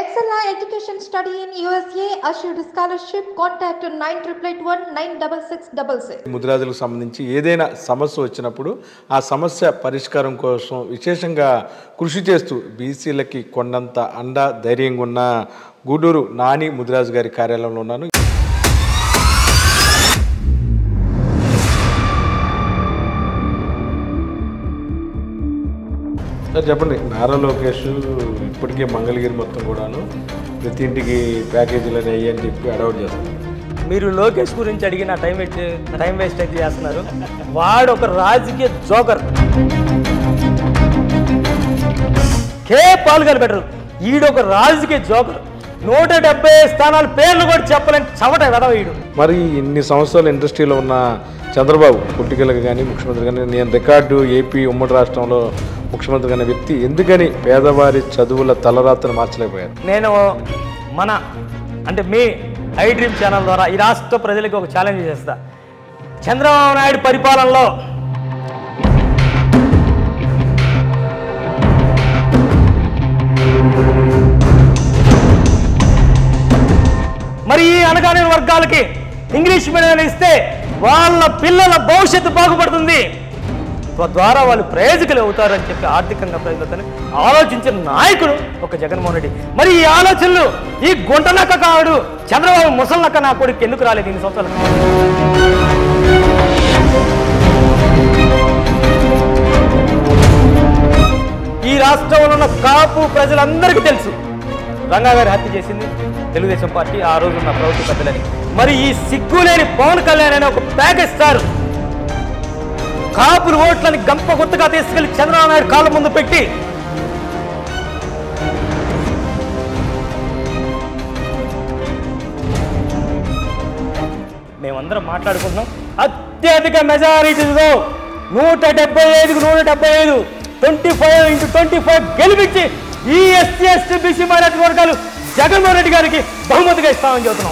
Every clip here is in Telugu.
Excella Education Study in USA assured scholarship. Contact 9881 96666. ముదిరాజులకు సంబంధించి ఏదైనా సమస్య వచ్చినప్పుడు ఆ సమస్య పరిష్కారం కోసం విశేషంగా కృషి చేస్తూ బీసీలకి కొండంత అండ ధైర్యంగా ఉన్న గూడూరు నాని ముదిరాజు గారి కార్యాలయంలో ఉన్నాను సార్ చెప్పండి నారా లోకేష్ ఇప్పటికే మంగళగిరి మొత్తం కూడాను ప్రతి ఇంటికి ప్యాకేజీలు అయ్యి అని చెప్పి అడౌట్ చేస్తున్నారు మీరు లోకేష్ గురించి అడిగిన టైం వేస్ట్ టైం వేస్ట్ అయితే చేస్తున్నారు వాడు ఒక రాజకీయ జోకర్ కే పాలు కనిపెట్టరు ఈడు ఒక రాజకీయ జోకర్ నూట డెబ్బై స్థానాల పేర్లు కూడా చెప్పలేని చవట వెదవ ఈడు మరి ఇన్ని సంవత్సరాలు ఇండస్ట్రీలో ఉన్న చంద్రబాబు పొలిటికల్గా కానీ ముఖ్యమంత్రి కానీ నేను రికార్డు ఏపీ ఉమ్మడి రాష్ట్రంలో ముఖ్యమంత్రి అనే వ్యక్తి ఎందుకని పేదవారి చదువుల తలరాతను మార్చలేకపోయారు నేను మన అంటే మీ ఐ డ్రీమ్ ఛానల్ ద్వారా ఈ రాష్ట్ర ప్రజలకు ఒక ఛాలెంజ్ చేస్తా చంద్రబాబు నాయుడు పరిపాలనలో మరి ఈ అనగానే వర్గాలకి ఇంగ్లీష్ మీడియం ఇస్తే వాళ్ళ పిల్లల భవిష్యత్తు బాగుపడుతుంది తద్వారా వాళ్ళు ప్రయోజకులు అవుతారని చెప్పి ఆర్థికంగా ప్రజలతని ఆలోచించిన నాయకుడు ఒక జగన్మోహన్ రెడ్డి మరి ఈ ఆలోచనలు ఈ గుంటనక్క కాడు చంద్రబాబు ముసలనక్క నా కొడుకు ఎందుకు రాలేదు ఇన్ని సంవత్సరాలు ఈ రాష్ట్రంలో ఉన్న కాపు ప్రజలందరికీ తెలుసు రంగా గారి హత్య చేసింది తెలుగుదేశం పార్టీ ఆ రోజు ఉన్న ప్రభుత్వ పెద్దలని మరి ఈ సిగ్గులేని పవన్ కళ్యాణ్ అనే ఒక ప్యాకేజ్ స్టార్ కాపులు ఓట్లని గంప గుర్తుగా తీసుకెళ్లి చంద్రబాబు నాయుడు కాళ్ళ ముందు పెట్టి మేమందరం మాట్లాడుకుంటున్నాం అత్యధిక మెజారిటీతో నూట డెబ్బై ఐదుకు నూట డెబ్బై ఐదు twenty five into twenty five గెలిపించి ఈ ఎస్సీ ఎస్టీ బీసీ మైనార్టీ వర్గాలు జగన్మోహన్ రెడ్డి గారికి బహుమతిగా ఇస్తామని చెబుతున్నాం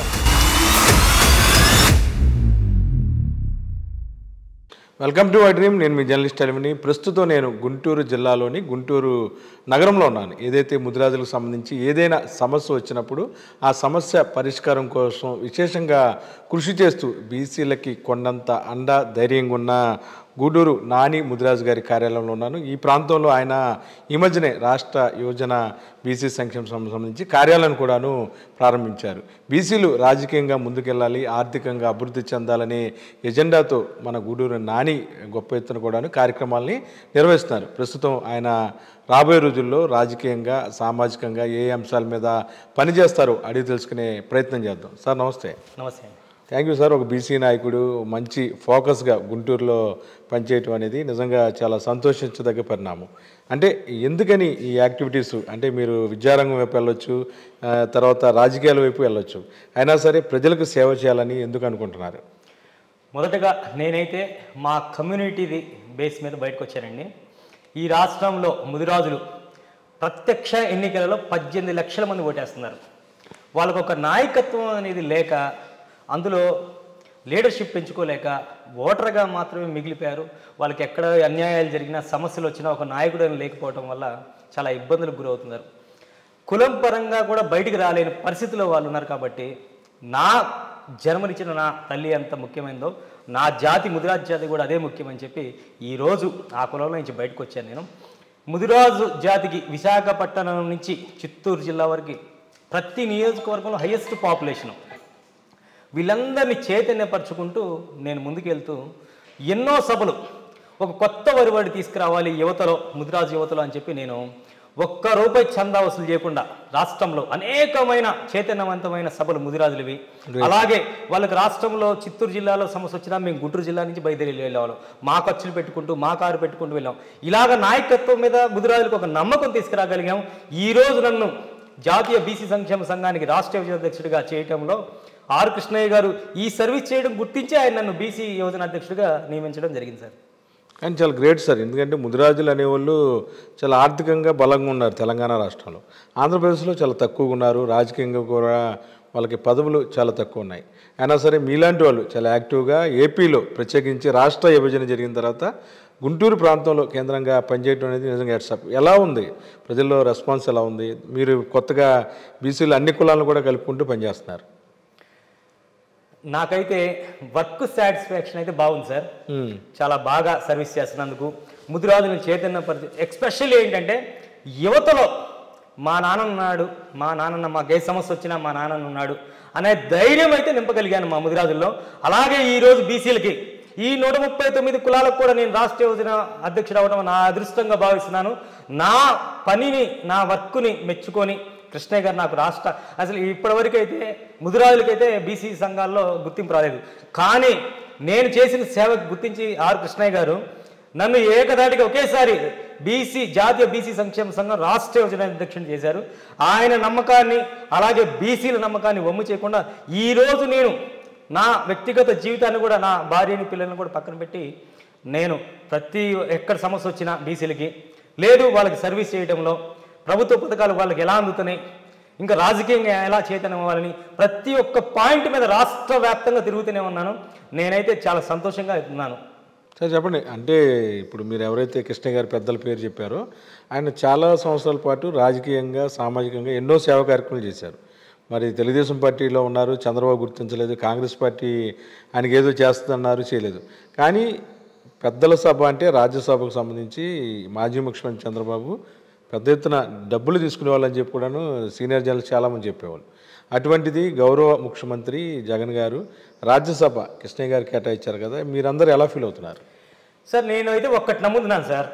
వెల్కమ్ టు ఐ డ్రీమ్ నేను మీ జర్నలిస్ట్ అలిమిని ప్రస్తుతం నేను గుంటూరు జిల్లాలోని గుంటూరు నగరంలో ఉన్నాను ఏదైతే ముదిరాజులకు సంబంధించి ఏదైనా సమస్య వచ్చినప్పుడు ఆ సమస్య పరిష్కారం కోసం విశేషంగా కృషి చేస్తూ బీసీలకి కొండంత అండ ధైర్యంగా ఉన్న గూడూరు నాని ముదిరాజు గారి కార్యాలయంలో ఉన్నాను ఈ ప్రాంతంలో ఆయన ఈ మధ్యనే రాష్ట్ర యువజన బీసీ సంక్షేమ సంఘం సంబంధించి కార్యాలయం కూడాను ప్రారంభించారు బీసీలు రాజకీయంగా ముందుకెళ్ళాలి ఆర్థికంగా అభివృద్ధి చెందాలనే ఎజెండాతో మన గూడూరు నాని గొప్ప ఎత్తున కూడాను కార్యక్రమాల్ని నిర్వహిస్తున్నారు ప్రస్తుతం ఆయన రాబోయే రోజుల్లో రాజకీయంగా సామాజికంగా ఏ అంశాల మీద పనిచేస్తారో అడిగి తెలుసుకునే ప్రయత్నం చేద్దాం సార్ నమస్తే నమస్తే అండి థ్యాంక్ యూ సార్ ఒక బీసీ నాయకుడు మంచి ఫోకస్గా గుంటూరులో పనిచేయటం అనేది నిజంగా చాలా సంతోషించదగ్గ పరిణామం అంటే ఎందుకని ఈ యాక్టివిటీస్ అంటే మీరు విద్యారంగం వైపు వెళ్ళొచ్చు ఆ, తర్వాత రాజకీయాల వైపు వెళ్ళొచ్చు అయినా సరే ప్రజలకు సేవ చేయాలని ఎందుకు అనుకుంటున్నారు మొదటగా నేనైతే మా కమ్యూనిటీది బేస్ మీద బయటకు వచ్చానండి ఈ రాష్ట్రంలో ముదిరాజులు ప్రత్యక్ష ఎన్నికలలో పద్దెనిమిది లక్షల మంది ఓటేస్తున్నారు వాళ్ళకు ఒక నాయకత్వం అనేది లేక అందులో లీడర్షిప్ పెంచుకోలేక ఓటర్గా మాత్రమే మిగిలిపోయారు వాళ్ళకి ఎక్కడ అన్యాయాలు జరిగినా సమస్యలు వచ్చినా ఒక నాయకుడు అని లేకపోవడం వల్ల చాలా ఇబ్బందులకు గురవుతున్నారు కులం పరంగా కూడా బయటికి రాలేని పరిస్థితిలో వాళ్ళు ఉన్నారు కాబట్టి నా జన్మనిచ్చిన నా తల్లి ఎంత ముఖ్యమైనదో నా జాతి ముదిరాజు జాతి కూడా అదే ముఖ్యమని చెప్పి ఈరోజు ఆ కులంలో నుంచి బయటకు వచ్చాను నేను ముదిరాజు జాతికి విశాఖపట్నం నుంచి చిత్తూరు జిల్లా వరకు ప్రతి నియోజకవర్గంలో హైయెస్ట్ పాపులేషను వీళ్ళందరినీ చైతన్యపరచుకుంటూ నేను ముందుకెళ్తూ ఎన్నో సభలు ఒక కొత్త వరివాడి తీసుకురావాలి యువతలో ముదిరాజు యువతలో అని చెప్పి నేను ఒక్క రూపాయి చందా వసూలు చేయకుండా రాష్ట్రంలో అనేకమైన చైతన్యవంతమైన సభలు ముదిరాజులవి అలాగే వాళ్ళకి రాష్ట్రంలో చిత్తూరు జిల్లాలో సమస్య వచ్చినా మేము గుంటూరు జిల్లా నుంచి బయలుదేరి వెళ్ళేవాళ్ళం మా ఖర్చులు పెట్టుకుంటూ మా కారు పెట్టుకుంటూ వెళ్ళాం ఇలాగ నాయకత్వం మీద ముదిరాజులకు ఒక నమ్మకం తీసుకురాగలిగాం ఈ రోజు నన్ను జాతీయ బీసీ సంక్షేమ సంఘానికి రాష్ట్ర యువజన అధ్యక్షుడిగా చేయటంలో ఆర్ కృష్ణయ్య గారు ఈ సర్వీస్ చేయడం గుర్తించి ఆయన నన్ను బీసీ యువజన అధ్యక్షుడిగా నియమించడం జరిగింది సార్ కానీ చాలా గ్రేట్ సార్ ఎందుకంటే ముదిరాజులు అనేవాళ్ళు చాలా ఆర్థికంగా బలంగా ఉన్నారు తెలంగాణ రాష్ట్రంలో ఆంధ్రప్రదేశ్లో చాలా తక్కువగా ఉన్నారు రాజకీయంగా కూడా వాళ్ళకి పదవులు చాలా తక్కువ ఉన్నాయి అయినా సరే మీలాంటి వాళ్ళు చాలా యాక్టివ్గా ఏపీలో ప్రత్యేకించి రాష్ట్ర విభజన జరిగిన తర్వాత గుంటూరు ప్రాంతంలో కేంద్రంగా పనిచేయడం అనేది నిజంగా హెడ్సప్ ఎలా ఉంది ప్రజల్లో రెస్పాన్స్ ఎలా ఉంది మీరు కొత్తగా బీసీలు అన్ని కులాలను కూడా కలుపుకుంటూ పనిచేస్తున్నారు నాకైతే వర్క్ సాటిస్ఫాక్షన్ అయితే బాగుంది సార్ ఉమ్, చాలా బాగా సర్వీస్ చేస్తున్నందుకు ముదిరాజులను చైతన్య పరిచయం ఎక్స్పెషల్లీ ఏంటంటే యువతలో మా నాన్న ఉన్నాడు మా నాన్న మాకు ఏ సమస్య వచ్చినా మా నాన్న ఉన్నాడు అనే ధైర్యం అయితే నింపగలిగాను మా ముదిరాజుల్లో అలాగే ఈరోజు బీసీలకి ఈ నూట ముప్పై తొమ్మిది కులాలకు కూడా నేను రాష్ట్ర యోజన అధ్యక్షుడు అవడం నా అదృష్టంగా భావిస్తున్నాను నా పనిని నా వర్క్ని మెచ్చుకొని కృష్ణయ్య గారు నాకు రాష్ట్ర అసలు ఇప్పటివరకు అయితే ముదిరాజులకైతే బీసీ సంఘాల్లో గుర్తింపు రాలేదు కానీ నేను చేసిన సేవకు గుర్తించి ఆర్ కృష్ణయ్య గారు నన్ను ఏకదాటిగా ఒకేసారి బీసీ జాతీయ బీసీ సంక్షేమ సంఘం రాష్ట్ర యోజన అధ్యక్షుని చేశారు ఆయన నమ్మకాన్ని అలాగే బీసీల నమ్మకాన్ని వమ్ము చేయకుండా ఈ రోజు నేను నా వ్యక్తిగత జీవితాన్ని కూడా నా భార్యని పిల్లల్ని కూడా పక్కన పెట్టి నేను ప్రతి ఎక్కడ సమస్య వచ్చినా బీసీలకి లేదు వాళ్ళకి సర్వీస్ చేయడంలో ప్రభుత్వ పథకాలు వాళ్ళకి ఎలా అందుతున్నాయి ఇంకా రాజకీయంగా ఎలా చైతన్యం అవ్వాలని ప్రతి ఒక్క పాయింట్ మీద రాష్ట్ర వ్యాప్తంగా తిరుగుతూనే ఉన్నాను నేనైతే చాలా సంతోషంగా ఉన్నాను సార్ చెప్పండి అంటే ఇప్పుడు మీరు ఎవరైతే కృష్ణ గారి పెద్దల పేరు చెప్పారో ఆయన చాలా సంవత్సరాల పాటు రాజకీయంగా సామాజికంగా ఎన్నో సేవా కార్యక్రమాలు చేశారు మరి తెలుగుదేశం పార్టీలో ఉన్నారు చంద్రబాబు గుర్తించలేదు కాంగ్రెస్ పార్టీ ఆయనకి ఏదో చేస్తుందన్నారు చేయలేదు కానీ పెద్దల సభ అంటే రాజ్యసభకు సంబంధించి మాజీ ముఖ్యమంత్రి చంద్రబాబు పెద్ద ఎత్తున డబ్బులు తీసుకునే వాళ్ళని చెప్పి కూడాను సీనియర్ జనరల్ చాలామంది చెప్పేవాళ్ళు అటువంటిది గౌరవ ముఖ్యమంత్రి జగన్ గారు రాజ్యసభ కృష్ణయ్య గారు కేటాయించారు కదా మీరందరూ ఎలా ఫీల్ అవుతున్నారు సార్ నేను అయితే ఒక్కటి నమ్ముతున్నాను సార్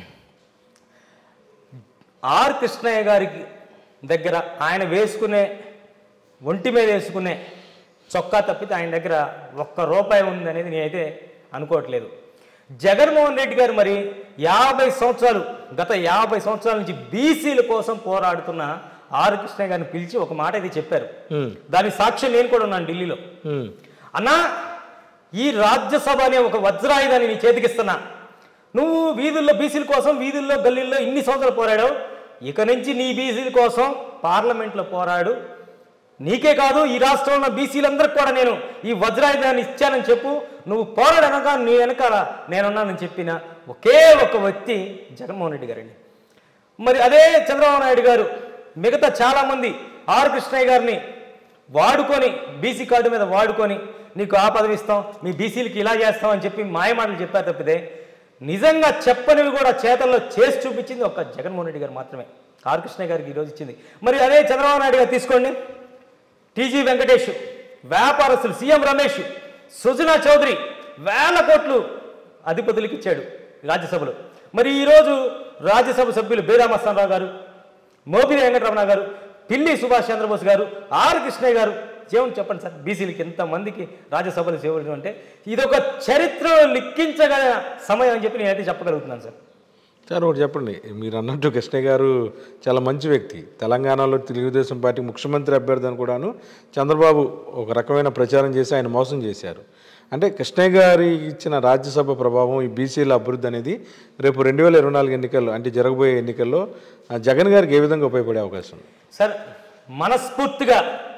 ఆర్ కృష్ణయ్య గారికి దగ్గర ఆయన వేసుకునే ఒంటి మీద వేసుకునే చొక్కా తప్పితే ఆయన దగ్గర ఒక్క రూపాయి ఉంది అనేది నేనైతే అనుకోవట్లేదు జగన్మోహన్ రెడ్డి గారు మరి యాభై సంవత్సరాలు గత యాభై సంవత్సరాల నుంచి బీసీల కోసం పోరాడుతున్న ఆర్ కృష్ణయ్య గారిని పిలిచి ఒక మాట అయితే చెప్పారు హ్మ్. దానికి సాక్ష్యం నేను కూడా ఉన్నాను ఢిల్లీలో హ్మ్. అన్నా ఈ రాజ్యసభ అనే ఒక వజ్రాయుధాన్ని నీ చేతికిస్తున్నా నువ్వు వీధుల్లో బీసీల కోసం వీధుల్లో గల్లీల్లో ఇన్ని సంవత్సరాలు పోరాడావు ఇక నుంచి నీ బీసీల కోసం పార్లమెంట్లో పోరాడు నీకే కాదు ఈ రాష్ట్రంలో ఉన్న బీసీలందరికీ కూడా నేను ఈ వజ్రాయుధాన్ని ఇచ్చానని చెప్పు నువ్వు పోరాడనగా నీ వెనకాల నేనున్నానని చెప్పిన ఒకే ఒక వ్యక్తి జగన్మోహన్ రెడ్డి గారండి మరి అదే చంద్రబాబు నాయుడు గారు మిగతా చాలామంది ఆర్ కృష్ణయ్య గారిని వాడుకొని బీసీ కార్డు మీద వాడుకొని నీకు ఆ పదవి ఇస్తాం మీ బీసీలకి ఇలా చేస్తాం అని చెప్పి మాయమాటలు చెప్పారు తప్పితే నిజంగా చెప్పనివి కూడా చేతల్లో చేసి చూపించింది ఒక్క జగన్మోహన్ రెడ్డి గారు మాత్రమే ఆర్ కృష్ణయ్య గారికి ఈరోజు ఇచ్చింది మరి అదే చంద్రబాబు నాయుడు గారు తీసుకోండి టీజీ వెంకటేష్ వ్యాపారస్తులు సీఎం రమేష్ సుజనా చౌదరి వేల కోట్లు అధిపతులకు ఇచ్చాడు రాజ్యసభలో మరి ఈరోజు రాజ్యసభ సభ్యులు బీరామస్తానరావు గారు మోపిరి వెంకటరమణ గారు పిల్లి సుభాష్ చంద్రబోస్ గారు ఆర్ కృష్ణయ్య గారు ఏమని చెప్పండి సార్ బీసీలకి ఎంతమందికి రాజ్యసభలో చేయడం అంటే ఇదొక చరిత్రలో లిఖించగల సమయం అని చెప్పి నేనైతే చెప్పగలుగుతున్నాను సార్ సార్ ఒకటి చెప్పండి మీరు అన్నట్టు కృష్ణయ్య గారు చాలా మంచి వ్యక్తి తెలంగాణలో తెలుగుదేశం పార్టీ ముఖ్యమంత్రి అభ్యర్థి అని కూడాను చంద్రబాబు ఒక రకమైన ప్రచారం చేసి ఆయన మోసం చేశారు అంటే కృష్ణయ్య గారి ఇచ్చిన రాజ్యసభ ప్రభావం ఈ బీసీల అభివృద్ధి అనేది రేపు రెండు వేల ఇరవై నాలుగు ఎన్నికల్లో అంటే జరగబోయే ఎన్నికల్లో ఆ, జగన్ గారికి ఏ విధంగా ఉపయోగపడే అవకాశం ఉంది సార్ మనస్ఫూర్తిగా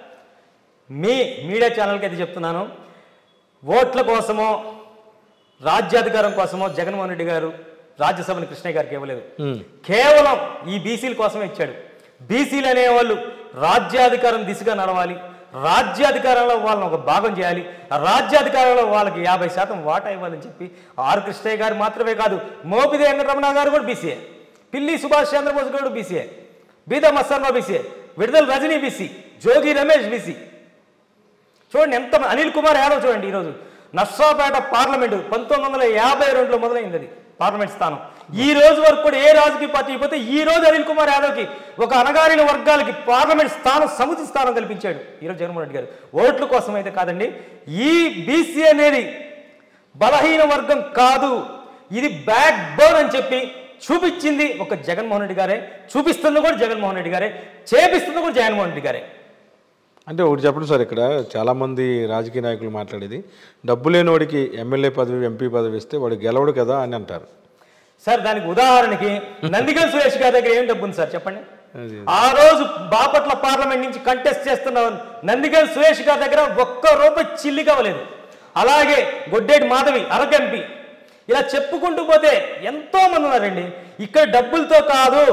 మీ మీడియా ఛానల్కి అయితే చెప్తున్నాను ఓట్ల కోసమో రాజ్యాధికారం కోసమో జగన్మోహన్ రెడ్డి గారు రాజ్యసభని కృష్ణయ్య గారికి ఇవ్వలేదు కేవలం ఈ బీసీల కోసమే ఇచ్చాడు బీసీలు అనేవాళ్ళు రాజ్యాధికారం దిశగా నడవాలి రాజ్యాధికారంలో వాళ్ళని ఒక భాగం చేయాలి ఆ రాజ్యాధికారంలో వాళ్ళకి యాభై శాతం వాటా ఇవ్వాలని చెప్పి ఆర్ కృష్ణయ్య గారు మాత్రమే కాదు మోపిది వెంకటరమణ గారు కూడా బీసీఏ పిల్లి సుభాష్ చంద్రబోస్ గారు బీసీఏ బీదా మస్తాన్బా BC Vidadala Rajini BC Jogi Ramesh BC చూడండి ఎంత అనిల్ కుమార్ యాదవ్ చూడండి ఈరోజు నర్సాపేట పార్లమెంటు పంతొమ్మిది వందల యాభై రెండులో మొదలైంది అది పార్లమెంట్ స్థానం ఈ రోజు వరకు కూడా ఏ రాజకీయ పార్టీ పోతే ఈ రోజు అనిల్ కుమార్ యాదవ్కి ఒక అనగారిన వర్గాలకి పార్లమెంట్ స్థానం సమితి స్థానం కల్పించాడు ఈరోజు జగన్మోహన్ రెడ్డి గారు ఓట్ల కోసం అయితే కాదండి ఈ బీసీ అనేది బలహీన వర్గం కాదు ఇది బ్యాక్ బోన్ అని చెప్పి చూపించింది ఒక జగన్మోహన్ రెడ్డి గారే చూపిస్తుంది కూడా జగన్మోహన్ రెడ్డి గారే చేపిస్తుంది కూడా జగన్మోహన్ రెడ్డి గారే అంటే ఒకటి చెప్పండి సార్ ఇక్కడ చాలామంది రాజకీయ నాయకులు మాట్లాడేది డబ్బు లేనివాడికి ఎమ్మెల్యే పదవి ఎంపీ పదవి ఇస్తే వాడు గెలవడు కదా అని అంటారు సార్ దానికి ఉదాహరణకి నందిగల్ సురేష్ గారి దగ్గర ఏం డబ్బు ఉంది సార్ చెప్పండి అది ఆ రోజు బాపట్ల పార్లమెంట్ నుంచి కంటెస్ట్ చేస్తున్న నందిగల్ సురేష్ గారి దగ్గర ఒక్క రూపాయి చిల్లి కావలేదు అలాగే గొడ్డేటి మాధవి అరకు ఎంపీ ఇలా చెప్పుకుంటూ పోతే ఎంతో మంది ఉన్నారండి ఇక్కడ డబ్బులతో కాదు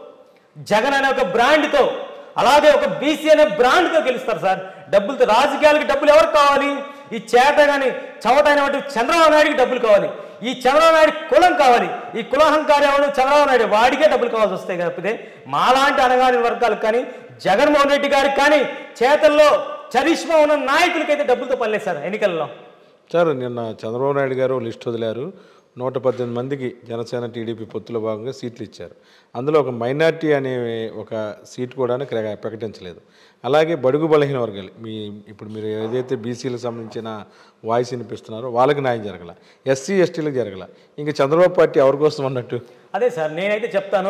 జగన్ అనే ఒక బ్రాండ్తో అలాగే ఒక బీసీ అనే బ్రాండ్తో గెలుస్తారు సార్ డబ్బులతో రాజకీయాలకి డబ్బులు ఎవరికి కావాలి ఈ చేత కానీ చవట అయినటువంటి చంద్రబాబు నాయుడికి డబ్బులు కావాలి ఈ చంద్రబాబు నాయుడు కులం కావాలి ఈ కులహంకారి ఎవడు చంద్రబాబు నాయుడు వాడికే డబ్బులు కావాల్సి వస్తాయి కాకపోతే మాలాంటి అనగాని వర్గాలకు కానీ జగన్మోహన్ రెడ్డి గారికి కానీ చేతల్లో చరిష్మా ఉన్న నాయకులకైతే డబ్బులతో పనిలేదు సార్ ఎన్నికల్లో సార్ నిన్న చంద్రబాబు నాయుడు గారు లిస్ట్ వదిలారు నూట పద్దెనిమిది మందికి జనసేన టీడీపీ పొత్తులో భాగంగా సీట్లు ఇచ్చారు అందులో ఒక మైనార్టీ అనే ఒక సీట్ కూడా క్ర- ప్రకటించలేదు అలాగే బడుగు బలహీన వర్గాలు మీ ఇప్పుడు మీరు ఏదైతే బీసీలకు సంబంధించిన వాయిస్ వినిపిస్తున్నారో వాళ్ళకి న్యాయం జరగల ఎస్సీ ఎస్టీలకు జరగల ఇంకా చంద్రబాబు పార్టీ ఎవరి కోసం అన్నట్టు అదే సార్ నేనైతే చెప్తాను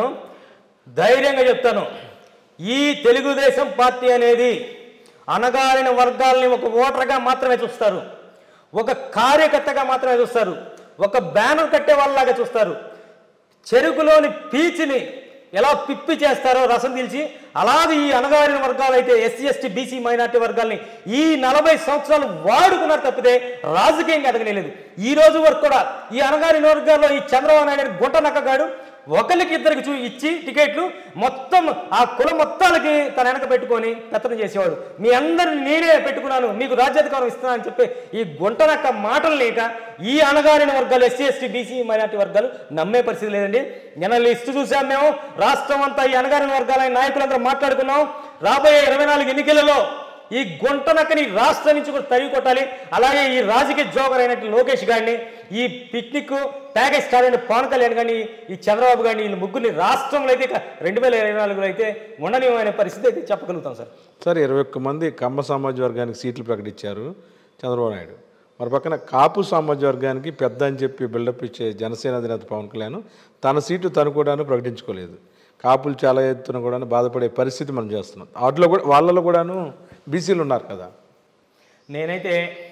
ధైర్యంగా చెప్తాను ఈ తెలుగుదేశం పార్టీ అనేది అనగారిన వర్గాల్ని ఒక ఓటర్గా మాత్రమే చూస్తారు ఒక కార్యకర్తగా మాత్రమే చూస్తారు ఒక బ్యానర్ కట్టే వాళ్ళలాగా చూస్తారు చెరుకులోని పీచిని ఎలా పిప్పి చేస్తారో రసం తీల్చి అలాగే ఈ అనగారిన వర్గాలు అయితే ఎస్సీ ఎస్టీ బీసీ మైనార్టీ వర్గాల్ని ఈ నలభై సంవత్సరాలు వాడుకున్నారు తప్పితే రాజకీయంగా ఎదగలేదు ఈ రోజు వరకు కూడా ఈ అనగారిన వర్గాల్లో ఈ చంద్రబాబు నాయుడు అనే గుంట నక్కగాడు ఒకరికి ఇద్దరికి చూ ఇచ్చి టికెట్లు మొత్తం ఆ కుల మొత్తాలకి తన వెనక పెట్టుకొని పెత్తనం చేసేవాడు మీ అందరిని నేనే పెట్టుకున్నాను మీకు రాజ్యాధికారం ఇస్తున్నానని చెప్పి ఈ గుంటనక్క మాటలు లేక ఈ అణగారిన వర్గాలు ఎస్సీ ఎస్టీ బీసీ మైనార్టీ వర్గాలు నమ్మే పరిస్థితి లేదండి నిన్న లిస్టు చూసాం మేము రాష్ట్రం అంతా ఈ అణగారిన వర్గాల నాయకులందరూ మాట్లాడుకున్నాం రాబోయే ఇరవై నాలుగు ఎన్నికలలో ఈ గుంటనక్కని రాష్ట్రం నుంచి కూడా తరిగి కొట్టాలి అలాగే ఈ రాజకీయ జోకర్ అయినట్టు లోకేష్ గారిని ఈ పిక్నిక్ ప్యాకేజ్ స్టార్ అయిన పవన్ కళ్యాణ్ కానీ ఈ చంద్రబాబు గారిని వీళ్ళు ముగ్గురిని రాష్ట్రంలో అయితే ఇక రెండు వేల ఇరవై నాలుగులో అయితే ఉండనివ్వని పరిస్థితి అయితే చెప్పగలుగుతాం సార్ సార్ ఇరవై ఒక్క మంది కమ్మ సామాజిక వర్గానికి సీట్లు ప్రకటించారు చంద్రబాబు నాయుడు మరి పక్కన కాపు సామాజిక వర్గానికి పెద్ద అని చెప్పి బిల్డప్ ఇచ్చే జనసేన అధినేత పవన్ కళ్యాణ్ తన సీటు తను కూడా ప్రకటించుకోలేదు కాపులు చాలా ఎత్తున కూడా బాధపడే పరిస్థితి మనం చేస్తున్నాం వాటిలో కూడా వాళ్ళలో కూడాను బీసీలు ఉన్నారు కదా నేనైతే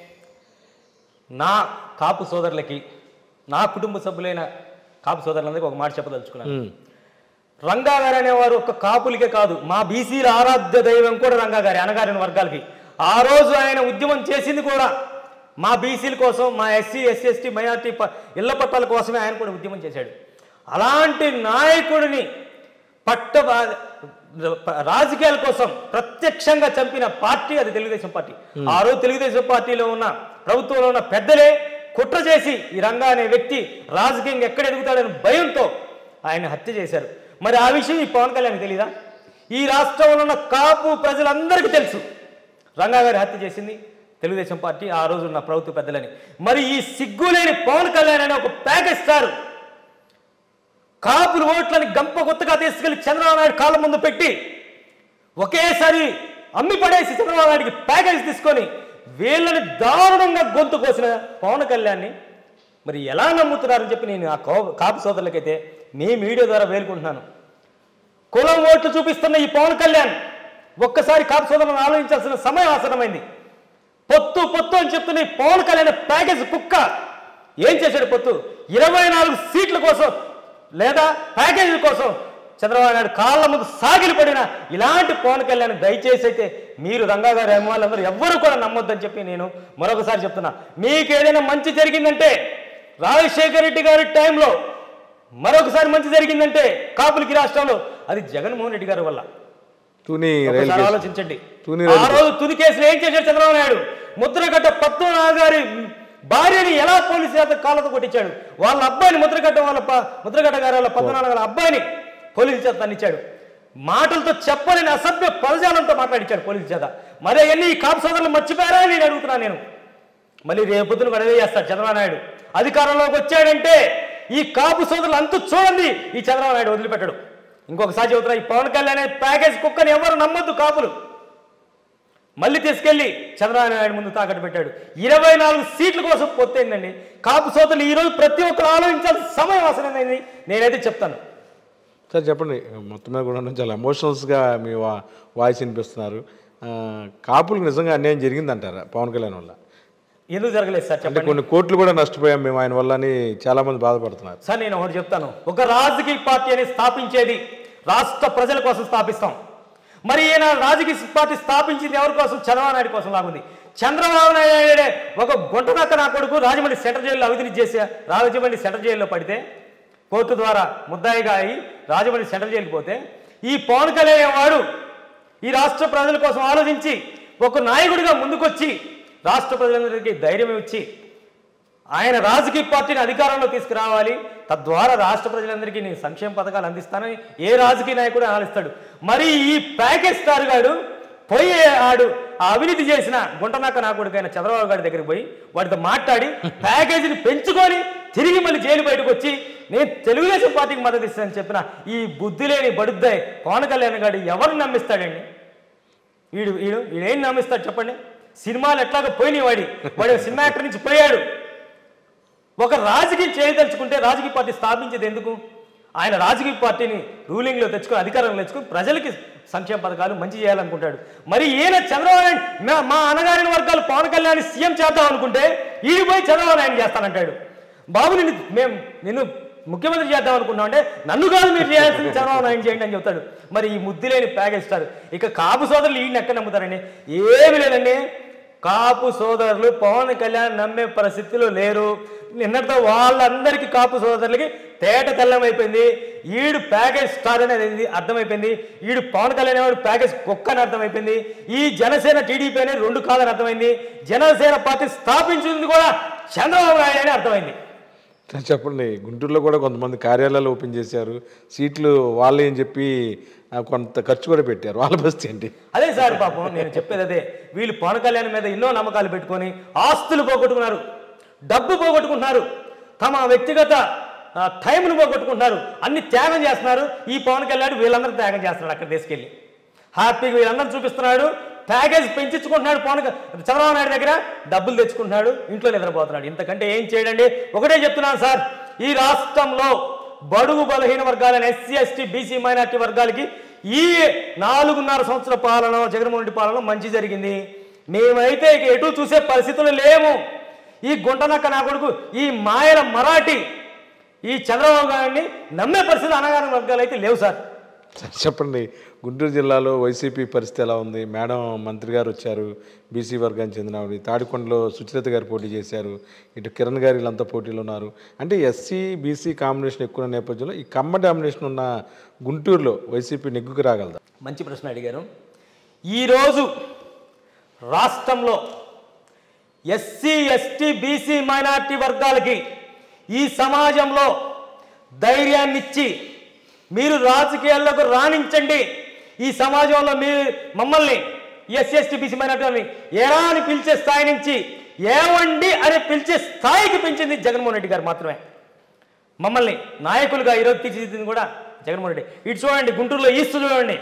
నా కాపు సోదరులకి నా కుటుంబ సభ్యులైన కాపు సోదరులందరికీ ఒక మాట చెప్పదలుచుకున్నాను ఉమ్. రంగా గారు అనేవారు ఒక్క కాపులకే కాదు మా బీసీల ఆరాధ్య దైవం కూడా రంగా గారి అనగారిన వర్గాలకి ఆ రోజు ఆయన ఉద్యమం చేసింది కూడా మా బీసీల కోసం మా ఎస్సీ ఎస్సీ ఎస్టీ మైనార్టీ ప ఇళ్ల పట్టాల కోసమే ఆయన కూడా ఉద్యమం చేశాడు అలాంటి నాయకుడిని పట్ట రాజకీయాల కోసం ప్రత్యక్షంగా చంపిన పార్టీ అది తెలుగుదేశం పార్టీ ఆ రోజు తెలుగుదేశం పార్టీలో ఉన్న ప్రభుత్వంలో ఉన్న పెద్దలే కుట్ర చేసి ఈ రంగా అనే వ్యక్తి రాజకీయంగా ఎక్కడ ఎదుగుతాడని భయంతో ఆయన హత్య చేశారు మరి ఆ విషయం ఈ పవన్ కళ్యాణ్ తెలీదా ఈ రాష్ట్రంలో ఉన్న కాపు ప్రజలందరికీ తెలుసు రంగా గారి హత్య చేసింది తెలుగుదేశం పార్టీ ఆ రోజు ఉన్న ప్రభుత్వ పెద్దలని మరి ఈ సిగ్గులేని పవన్ కళ్యాణ్ అనే ఒక ప్యాకేజ్ స్టార్ కాపులు ఓట్లని గంప గుత్తగా తీసుకెళ్లి చంద్రబాబు నాయుడు కాళ్ళ ముందు పెట్టి ఒకేసారి అమ్మి పడేసి చంద్రబాబు నాయుడికి ప్యాకేజ్ తీసుకొని వీళ్ళని దారుణంగా గొంతు కోసిన పవన్ కళ్యాణ్ని మరి ఎలా నమ్ముతున్నారని చెప్పి నేను ఆ కో- కాపు సోదరులకైతే మీ మీడియా ద్వారా వేలుకుంటున్నాను కులం ఓట్లు చూపిస్తున్న ఈ పవన్ కళ్యాణ్ ఒక్కసారి కాపు సోదరులను ఆలోచించాల్సిన సమయం ఆసనమైంది పొత్తు పొత్తు అని చెప్తున్న ఈ పవన్ కళ్యాణ్ ప్యాకేజ్ కుక్క ఏం చేశాడు పొత్తు ఇరవై నాలుగు సీట్ల కోసం లేదా ప్యాకేజీల కోసం చంద్రబాబు నాయుడు కాళ్ళ ముందు సాగిలి పడిన ఇలాంటి పవన్ కళ్యాణ్ దయచేసి అయితే మీరు రంగా గారి అభిమానులందరూ ఎవ్వరూ కూడా నమ్మొద్దని చెప్పి నేను మరొకసారి చెప్తున్నా మీకు ఏదైనా మంచి జరిగిందంటే రాజశేఖర రెడ్డి గారి టైంలో మరొకసారి మంచి జరిగిందంటే కాపులకి రాష్ట్రంలో అది జగన్మోహన్ రెడ్డి గారి వల్ల తుని రైలు ఒకసారి కేసు. ఆలోచించండి తుని ఆ రైలు రోజు తుది కేసులో ఏం చేశాడు చంద్రబాబు నాయుడు ముద్రగడ్డ పద్మనాభ గారి భార్యని ఎలా పోలీసు చేత కాళ్ళతో కొట్టించాడు వాళ్ళ అబ్బాయిని ముద్రగడ్డ వాళ్ళ ప- ముద్రగడ్డ గారి వాళ్ళ పద్మనాభ గారి అబ్బాయిని పోలీసు చేత తన్నిచ్చాడు మాటలతో చెప్పలేని అసభ్య పదజాలంతో మాట్లాడించాడు పోలీసు చేత మరి అవన్నీ ఈ కాపు సోదరులు మర్చిపోయారా అని నేను అడుగుతున్నాను నేను మళ్ళీ రేపొద్దున కూడా అదే చేస్తాడు చంద్రబాబు నాయుడు అధికారంలోకి వచ్చాడంటే ఈ కాపు సోదరులు అంతు చూడండి ఈ చంద్రబాబు నాయుడు వదిలిపెట్టడు ఇంకొకసారి చెబుతున్నా ఈ పవన్ కళ్యాణ్ అనే ప్యాకేజ్ కుక్కని ఎవరు నమ్మొద్దు కాపులు మళ్ళీ తీసుకెళ్లి చంద్రబాబు నాయుడు ముందు తాకట్టు పెట్టాడు ఇరవై నాలుగు సీట్ల కోసం పొత్తైందండి కాపు సోదరులు ఈ రోజు ప్రతి ఒక్కరు ఆలోచించాల్సిన సమయం అవసరమైంది నేనైతే చెప్తాను సార్ చెప్పండి మొత్తం మీద కూడా చాలా ఎమోషనల్స్గా మీ వా వాయిస్ వినిపిస్తున్నారు ఆ, కాపులకు నిజంగా అన్యాయం జరిగిందంటారా పవన్ కళ్యాణ్ వల్ల ఎందుకు జరగలేదు సార్ అంటే చెప్పండి కొన్ని కోట్లు కూడా నష్టపోయాం మేము ఆయన వల్ల అని చాలామంది బాధపడుతున్నారు సార్ నేను ఒకటి చెప్తాను ఒక రాజకీయ పార్టీ అనేది స్థాపించేది రాష్ట్ర ప్రజల కోసం స్థాపిస్తాం మరి ఈయన రాజకీయ పార్టీ స్థాపించింది ఎవరి కోసం చంద్రబాబు నాయుడు కోసం లాగుంది చంద్రబాబు నాయుడు ఒక గుంటనక్క నా కొడుకు రాజమండ్రి సెంట్రల్ జైల్లో అవిధి చేసి రాజమండ్రి సెంట్రల్ జైల్లో పడితే కోర్టు ద్వారా ముద్దాయిగా అయి రాజమండ్రి సెంట్రల్ జైలుకి పోతే ఈ పవన్ కళ్యాణ్ వాడు ఈ రాష్ట్ర ప్రజల కోసం ఆలోచించి ఒక నాయకుడిగా ముందుకొచ్చి రాష్ట్ర ప్రజలందరికీ ధైర్యం ఇచ్చి ఆయన రాజకీయ పార్టీని అధికారంలో తీసుకురావాలి తద్వారా రాష్ట్ర ప్రజలందరికీ నేను సంక్షేమ పథకాలు అందిస్తానని ఏ రాజకీయ నాయకుడు ఆలోచిస్తాడు మరి ఈ ప్యాకేజ్ స్టార్ గాడు పోయి ఆడు ఆ అవినీతి చేసిన గుంటనాక నా కొడుకైన చంద్రబాబు గారి దగ్గరికి పోయి వాడితో మాట్లాడి ప్యాకేజీని పెంచుకొని తిరిగి మళ్ళీ జైలు బయటకు వచ్చి నేను తెలుగుదేశం పార్టీకి మద్దతు ఇస్తానని చెప్పిన ఈ బుద్ధి లేని బడుద్దాయి పవన్ కళ్యాణ్ గారు ఎవరు నమ్మిస్తాడండి వీడు వీడు వీడేం నమ్మిస్తాడు చెప్పండి సినిమాలు ఎట్లాగో పోయినాయి వాడి వాడు సినిమా యాక్టర్ నుంచి పోయాడు ఒక రాజకీయం చేయదలుచుకుంటే రాజకీయ పార్టీ స్థాపించేది ఎందుకు ఆయన రాజకీయ పార్టీని రూలింగ్లో తెచ్చుకొని అధికారంలో తెచ్చుకొని ప్రజలకి సంక్షేమ పథకాలు మంచి చేయాలనుకుంటాడు మరి ఈయన చంద్రబాబు నాయుడు మా- మా అన్నగారిన వర్గాలు పవన్ కళ్యాణ్ సీఎం చేద్దాం అనుకుంటే ఈయన పోయి చంద్రబాబు నాయుడు చేస్తానంటాడు బాబు నిన్ను మేము నిన్ను ముఖ్యమంత్రి చేద్దాం అనుకున్నాం అంటే నన్ను కాదు మీరు చేయాల్సింది చంద్రబాబు నాయుడు చేయండి అని చెప్తాడు మరి ఈ ముద్దు లేని ప్యాకేజ్ ఇస్తారు ఇక కాపు సోదరులు ఈయన ఎక్కడ నమ్ముతారండి ఏమి లేదండి కాపు సోదరులు పవన్ కళ్యాణ్ నమ్మే పరిస్థితిలో లేరు నిన్నటితో వాళ్ళందరికీ కాపు సోదరులకి తేట తెల్లమైపోయింది ఈడు ప్యాకేజ్ స్టార్ అనేది ఏంది అర్థమైపోయింది ఈడు పవన్ కళ్యాణ్ వాడు ప్యాకేజ్ కుక్క అని అర్థమైపోయింది ఈ జనసేన టీడీపీ అనేది రెండు కాదని అర్థమైంది జనసేన పార్టీ స్థాపించింది కూడా చంద్రబాబు నాయుడు అని అర్థమైంది సార్ చెప్పండి గుంటూరులో కూడా కొంతమంది కార్యాలయాలు ఓపెన్ చేశారు సీట్లు వాళ్ళే అని చెప్పి ఆ, కొంత ఖర్చు కూడా పెట్టారు వాళ్ళ పరిస్థితి ఏంటి అదే సార్ పాపం నేను చెప్పేది అదే వీళ్ళు పవన్ కళ్యాణ్ మీద ఎన్నో నమ్మకాలు పెట్టుకొని ఆస్తులు పోగొట్టుకున్నారు డబ్బు పోగొట్టుకుంటున్నారు తమ వ్యక్తిగత ఆ, టైంను పోగొట్టుకుంటున్నారు అన్ని త్యాగం చేస్తున్నారు ఈ పవన్ కళ్యాణ్ వీళ్ళందరూ త్యాగం చేస్తున్నాడు అక్కడ తీసుకెళ్ళి హ్యాపీగా వీళ్ళందరూ చూపిస్తున్నాడు ప్యాకేజ్ పెంచుకుంటున్నాడు పవన్ క- చంద్రబాబు నాయుడు దగ్గర డబ్బులు తెచ్చుకుంటున్నాడు ఇంట్లో నిద్రపోతున్నాడు ఇంతకంటే ఏం చేయడండి ఒకటే చెప్తున్నాను సార్ ఈ రాష్ట్రంలో బడుగు బలహీన వర్గాలైన ఎస్సీ ఎస్టీ బీసీ మైనార్టీ వర్గాలకి ఈ నాలుగున్నర సంవత్సరాల పాలన జగన్మోహన్ రెడ్డి పాలన మంచి జరిగింది మేమైతే ఇక ఎటు చూసే పరిస్థితులు లేము ఈ గుంటనక్క నా కొడుకు ఈ మాయల మరాఠీ ఈ చంద్రబాబు గారిని నమ్మే పరిస్థితులు అనగానే వర్గాలు అయితే లేవు సార్ సార్ చెప్పండి గుంటూరు జిల్లాలో వైసీపీ పరిస్థితి ఎలా ఉంది మేడం మంత్రి గారు వచ్చారు బీసీ వర్గానికి చెందిన ఆవిడ తాడికొండలో సుచరిత గారు పోటీ చేశారు ఇటు కిరణ్ గారు వీళ్ళంతా పోటీలో ఉన్నారు అంటే ఎస్సీ బీసీ కాంబినేషన్ ఎక్కువ ఉన్న నేపథ్యంలో ఈ కమ్మ డామినేషన్ ఉన్న గుంటూరులో వైసీపీ నెగ్గుకు రాగలదా మంచి ప్రశ్న అడిగారు ఈరోజు రాష్ట్రంలో ఎస్సీ ఎస్టీ బీసీ మైనార్టీ వర్గాలకి ఈ సమాజంలో ధైర్యాన్ని ఇచ్చి మీరు రాజకీయాల్లోకి రాణించండి ఈ సమాజంలో మీరు మమ్మల్ని ఎస్సీ ఎస్టీ బీసీ మైనార్టీ ఎరా అని పిలిచే స్థాయి నుంచి ఏవండి అని పిలిచే స్థాయికి పెంచింది జగన్మోహన్ రెడ్డి గారు మాత్రమే మమ్మల్ని నాయకులుగా ఈరోజు తీర్చిదిద్దింది కూడా జగన్మోహన్ రెడ్డి ఇటు చూడండి గుంటూరులో ఈస్ట్ చూడండి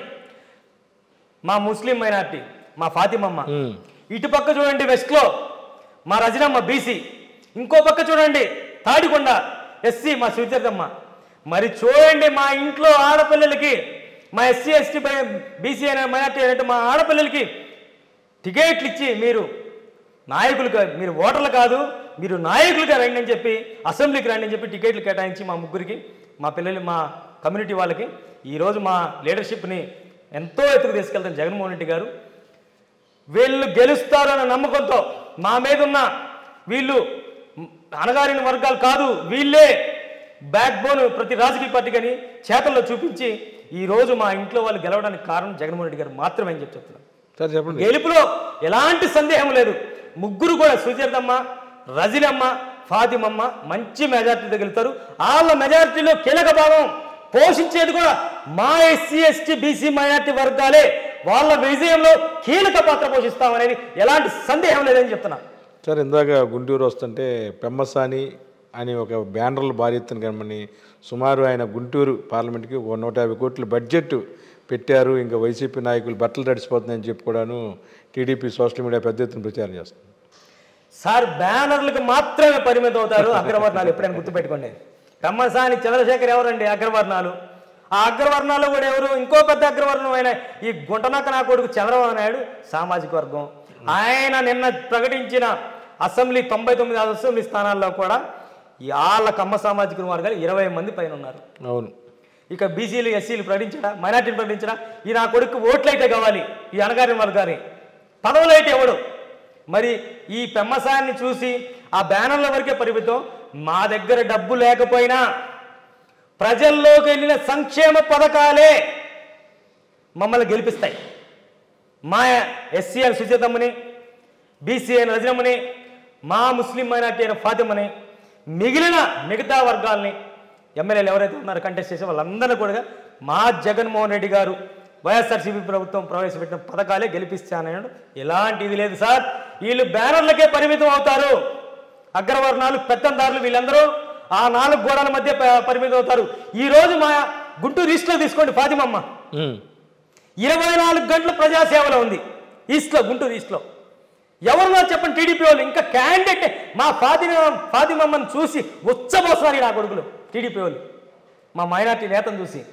మా ముస్లిం మైనార్టీ మా ఫాతిమమ్మ ఇటు పక్క చూడండి వెస్ట్లో మా రజనమ్మ బీసీ ఇంకో పక్క చూడండి తాడికొండ ఎస్సీ మా సుచరితమ్మ మరి చూడండి మా ఇంట్లో ఆడపిల్లలకి మా ఎస్సీ ఎస్టీ బీసీ అనే మైనార్టీ అయినట్టు మా ఆడపిల్లలకి టికెట్లు ఇచ్చి మీరు నాయకులుగా మీరు ఓటర్లు కాదు మీరు నాయకులుగా రండి అని చెప్పి అసెంబ్లీకి రండి అని చెప్పి టికెట్లు కేటాయించి మా ముగ్గురికి మా పిల్లలు మా కమ్యూనిటీ వాళ్ళకి ఈరోజు మా లీడర్షిప్ని ఎంతో ఎత్తుకు తీసుకెళ్తాం జగన్మోహన్ రెడ్డి గారు వీళ్ళు గెలుస్తారన్న నమ్మకంతో మా మీద ఉన్న వీళ్ళు అణగారిన వర్గాలు కాదు వీళ్ళే బ్యాక్ బోన్ ప్రతి రాజకీయ పార్టీ కానీ చేతల్లో చూపించి ఈ రోజు మా ఇంట్లో వాళ్ళు గెలవడానికి కారణం జగన్మోహన్ రెడ్డి గారు మాత్రమే అని చెప్పి చెప్తున్నాను సార్ చెప్పండి గెలుపులో ఎలాంటి సందేహం లేదు ముగ్గురు కూడా సుచరితమ్మ రజినమ్మ ఫాతిమమ్మ మంచి మెజార్టీతో గెలుస్తారు వాళ్ళ మెజార్టీలో కీలక భాగం పోషించేది కూడా మా ఎస్సీ ఎస్టీ బీసీ మైనార్టీ వర్గాలే వాళ్ళ విజయంలో కీలక పాత్ర పోషిస్తామనేది ఎలాంటి సందేహం లేదని చెప్తున్నా సార్ ఇందాక గుంటూరు వస్తుంటే పెమ్మసాని అని ఒక బ్యానర్లు భారీ ఎత్తున కనమని సుమారు ఆయన గుంటూరు పార్లమెంట్కి ఒక నూట యాభై కోట్ల బడ్జెట్ పెట్టారు ఇంకా వైసీపీ నాయకులు బట్టలు తడిసిపోతుందని చెప్పి కూడాను టీడీపీ సోషల్ మీడియా పెద్ద ఎత్తున ప్రచారం చేస్తుంది సార్ బ్యానర్లకు మాత్రమే పరిమితం అవుతారు అగ్రవర్ణాలు ఎప్పుడైనా గుర్తుపెట్టుకోండి కమ్మసాని చంద్రశేఖర్ ఎవరండి అగ్రవర్ణాలు ఆ అగ్రవర్ణాలు కూడా ఎవరు ఇంకో పెద్ద అగ్రవర్ణం అయిన ఈ గుంటనక్క నా కొడుకు చంద్రబాబు నాయుడు సామాజిక వర్గం ఆయన నిన్న ప్రకటించిన అసెంబ్లీ తొంభై తొమ్మిది అసెంబ్లీ స్థానాల్లో కూడా ఈ వాళ్ళ కమ్మ సామాజిక వర్గాలు ఇరవై మంది పైన ఉన్నారు అవును ఇక బీసీలు ఎస్సీలు ప్రకటించడా మైనార్టీలు ప్రకటించడా ఈ నా కొడుకు ఓట్లయితే కావాలి ఈ అనగారిన వర్గాన్ని పదవులైతే ఎవడు మరి ఈ పెమ్మసాన్ని చూసి ఆ బ్యానర్ల వరకే పరిమితం మా దగ్గర డబ్బు లేకపోయినా ప్రజల్లోకి వెళ్ళిన సంక్షేమ పథకాలే మమ్మల్ని గెలిపిస్తాయి మా ఎస్సీ అని సుచేతమ్మని బీసీ అయిన రజనమ్మని మా ముస్లిం మైనార్టీ అయిన ఫాతిమని మిగిలిన మిగతా వర్గాల్ని ఎమ్మెల్యేలు ఎవరైతే ఉన్నారో కంటెస్ట్ చేసే వాళ్ళందరూ కూడా మా జగన్మోహన్ రెడ్డి గారు వైఎస్ఆర్సీపీ ప్రభుత్వం ప్రవేశపెట్టిన పథకాలే గెలిపిస్తానన్నాడు ఎలాంటి ఇది లేదు సార్ వీళ్ళు బ్యానర్లకే పరిమితం అవుతారు అగ్రవర్ణాలు పెత్తందారులు వీళ్ళందరూ ఆ నాలుగు గోడల మధ్య ప- పరిమితం అవుతారు ఈ రోజు మా గుంటూరు ఈస్ట్లో తీసుకోండి ఫాతిమమ్మ ఉమ్. ఇరవై నాలుగు గంటల ప్రజాసేవలో ఉంది ఈస్ట్లో గుంటూరు ఈస్ట్లో ఎవరున్నారు చెప్పండి టీడీపీ వాళ్ళు ఇంకా క్యాండిడేట్ మా ఫాతిమ ఫాతిమమ్మని చూసి ఉచ్చబోస్తున్నారు ఈ నా కొడుకులు టీడీపీ వాళ్ళు మా మైనార్టీ నేతను చూసి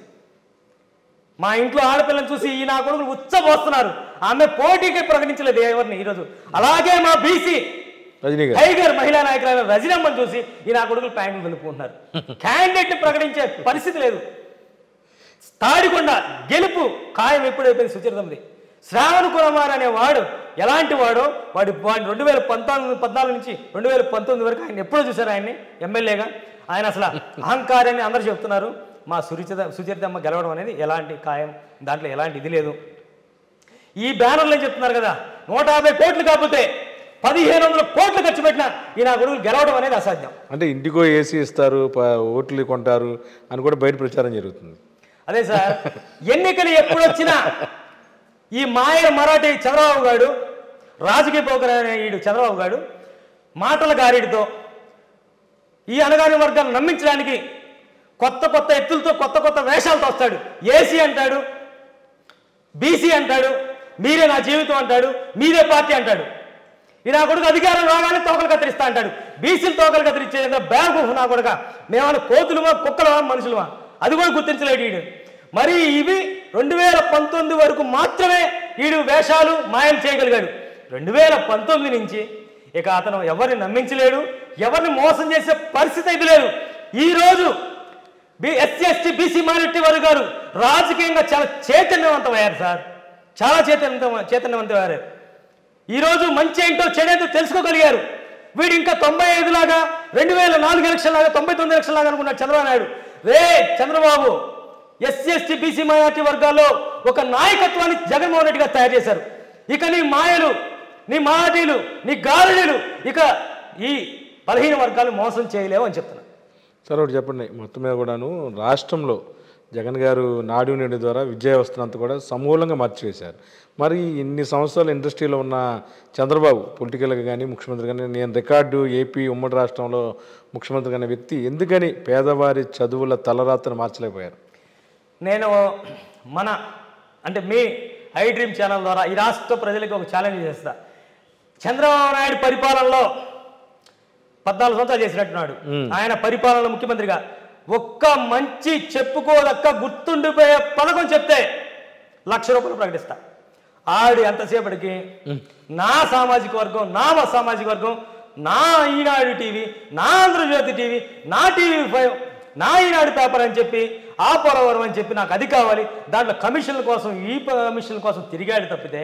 మా ఇంట్లో ఆడపిల్లని చూసి ఈ నా కొడుకులు ఉచ్చబోస్తున్నారు ఆమె పోటీకి ప్రకటించలేదు ఎవరిని ఈరోజు అలాగే మా బీసీ రజనీ గారు టైగర్ మహిళా నాయకులైన రజనమ్మని చూసి ఈ నా కొడుకులు ప్యాంట్లు వెలుపుకుంటున్నారు క్యాండిడేట్ ప్రకటించే పరిస్థితి లేదు తాడికొండ గెలుపు ఖాయం ఎప్పుడైపోయింది సుచరితమ్మది శ్రావణ్ కుమార్ అనే వాడు ఎలాంటి వాడో వాడి వాడిని రెండు వేల పంతొమ్మిది పద్నాలుగు నుంచి రెండు వేల పంతొమ్మిది వరకు ఆయన ఎప్పుడో చూశారు ఆయన్ని ఎమ్మెల్యేగా ఆయన అసలు అహంకారాన్ని అందరూ చెప్తున్నారు మా సురిచిత సుచరితమ్మ గెలవడం అనేది ఎలాంటి ఖాయం దాంట్లో ఎలాంటి ఇది లేదు ఈ బ్యానర్లు ఏం చెప్తున్నారు కదా నూట యాభై కోట్లు కాకపోతే పదిహేను వందల కోట్లు ఖర్చు పెట్టిన ఈ నా కొడుకులు గెలవడం అనేది అసాధ్యం అంటే ఇంటికో ఏసీ ఇస్తారు ప- ఓట్లు కొంటారు అని కూడా బయట ప్రచారం జరుగుతుంది అదే సార్ ఎన్నికలు ఎప్పుడు వచ్చినా ఈ మాయ మరాఠీ చంద్రబాబు గారు రాజకీయ పోకర అనే ఈడు చంద్రబాబు గారు మాటల గారిడితో ఈ అనగాని వర్గాన్ని నమ్మించడానికి కొత్త కొత్త ఎత్తులతో కొత్త కొత్త వేషాలతో వస్తాడు ఏసీ అంటాడు బీసీ అంటాడు మీరే నా జీవితం అంటాడు మీరే పార్టీ అంటాడు ఈ నా కొడుకు అధికారం రాగానే తోకలు కత్తిరిస్తా అంటాడు బీసీలు తోకలు కత్తిరించే బ్యాంకు నా కొడుక మేమన్నా కోతులమా కుక్కలమా మనుషులమా అది కూడా గుర్తించలేడు వీడు మరి ఇవి రెండు వేల పంతొమ్మిది వరకు మాత్రమే వీడు వేషాలు మాయలు చేయగలిగాడు రెండు వేల పంతొమ్మిది నుంచి ఇక అతను ఎవరిని నమ్మించలేడు ఎవరిని మోసం చేసే పరిస్థితి అయితే లేదు ఈ రోజు B SC ST BC minority వర్గాలు రాజకీయంగా చాలా చైతన్యవంతమయ్యారు సార్ చాలా చైతన్యవంతం చైతన్యవంతమయ్యారు ఈరోజు మంచి ఏంటో చెడేంటో తెలుసుకోగలిగారు వీడు ఇంకా తొంభై ఐదు లాగా రెండు వేల నాలుగు ఎలక్షన్ లాగా తొంభై తొమ్మిది ఎలక్షన్ లాగా అనుకున్నాడు చంద్రబాబు నాయుడు రే Chandrababu SC ST BC minority వర్గాల్లో ఒక నాయకత్వాన్ని జగన్మోహన్ రెడ్డి గారు తయారు చేశారు ఇక నీ మాయలు నీ మాటీలు నీ గారుడీలు ఇక ఈ బలహీన వర్గాలు మోసం చేయలేవు అని చెప్తున్నారు సార్ ఒకటి చెప్పండి మొత్తం మీద కూడాను రాష్ట్రంలో జగన్ గారు నాడు నేడు ద్వారా విద్యా వ్యవస్థనంతా కూడా సమూలంగా మార్చివేశారు మరి ఇన్ని సంవత్సరాలు ఇండస్ట్రీలో ఉన్న చంద్రబాబు పొలిటికల్గా కానీ ముఖ్యమంత్రి కానీ నేను రికార్డు ఏపీ ఉమ్మడి రాష్ట్రంలో ముఖ్యమంత్రి అనే వ్యక్తి ఎందుకని పేదవారి చదువుల తలరాతను మార్చలేకపోయారు నేను మన అంటే మీ ఐ డ్రీమ్ ఛానల్ ద్వారా ఈ రాష్ట్ర ప్రజలకు ఒక ఛాలెంజ్ చేస్తా చంద్రబాబు నాయుడు పరిపాలనలో పద్నాలుగు సంవత్సరాలు చేసినట్టున్నాడు ఆయన పరిపాలనలో ముఖ్యమంత్రిగా ఒక్క మంచి చెప్పుకోదక్క గుర్తుండిపోయే పథకం చెప్తే లక్ష రూపాయలు ప్రకటిస్తా ఆడి ఎంతసేపటికి నా సామాజిక వర్గం నా సామాజిక వర్గం నా ఈనాడు టీవీ నా ఆంధ్రజ్యోతి టీవీ నా టీవీ ఫైవ్ నా ఈనాడు పేపర్ అని చెప్పి ఆ పోలవరం అని చెప్పి నాకు అది కావాలి దాంట్లో కమిషన్ల కోసం ఈ కమిషన్ల కోసం తిరిగాడు తప్పితే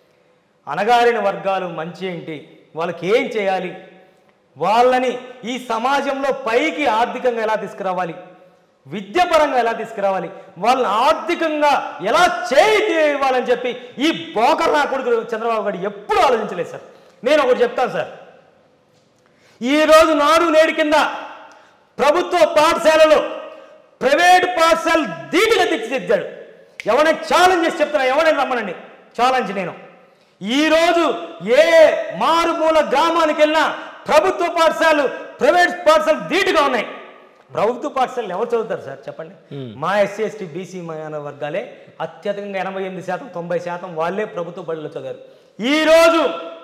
అణగారిన వర్గాలు మంచి ఏంటి వాళ్ళకి ఏం చేయాలి వాళ్ళని ఈ సమాజంలో పైకి ఆర్థికంగా ఎలా తీసుకురావాలి విద్యాపరంగా ఎలా తీసుకురావాలి వాళ్ళని ఆర్థికంగా ఎలా చేయి ఇవ్వాలని చెప్పి ఈ బోకర్ నా కొడుకు చంద్రబాబు గారు ఎప్పుడూ ఆలోచించలేదు సార్ నేను ఒకటి చెప్తాను సార్ ఈరోజు నాడు నేడు కింద ప్రభుత్వ పాఠశాలలో ప్రైవేట్ పాఠశాల ధీటుగా తీర్చిదిద్దాడు ఎవరైనా ఛాలెంజ్ చేసి చెప్తున్నా ఎవరైనా రమ్మనండి ఛాలెంజ్ నేను ఈరోజు ఏ మారుమూల గ్రామానికి వెళ్ళినా ప్రభుత్వ పాఠశాలలు ప్రైవేట్ పాఠశాలలు ధీటుగా ఉన్నాయి ప్రభుత్వ పాఠశాలలు ఎవరు చదువుతారు సార్ చెప్పండి మా ఎస్సీ ఎస్టీ బీసీ మాయాన వర్గాలే అత్యధికంగా ఎనభై ఎనిమిది శాతం తొంభై శాతం వాళ్ళే ప్రభుత్వ బడుల్లో చదివారు ఈరోజు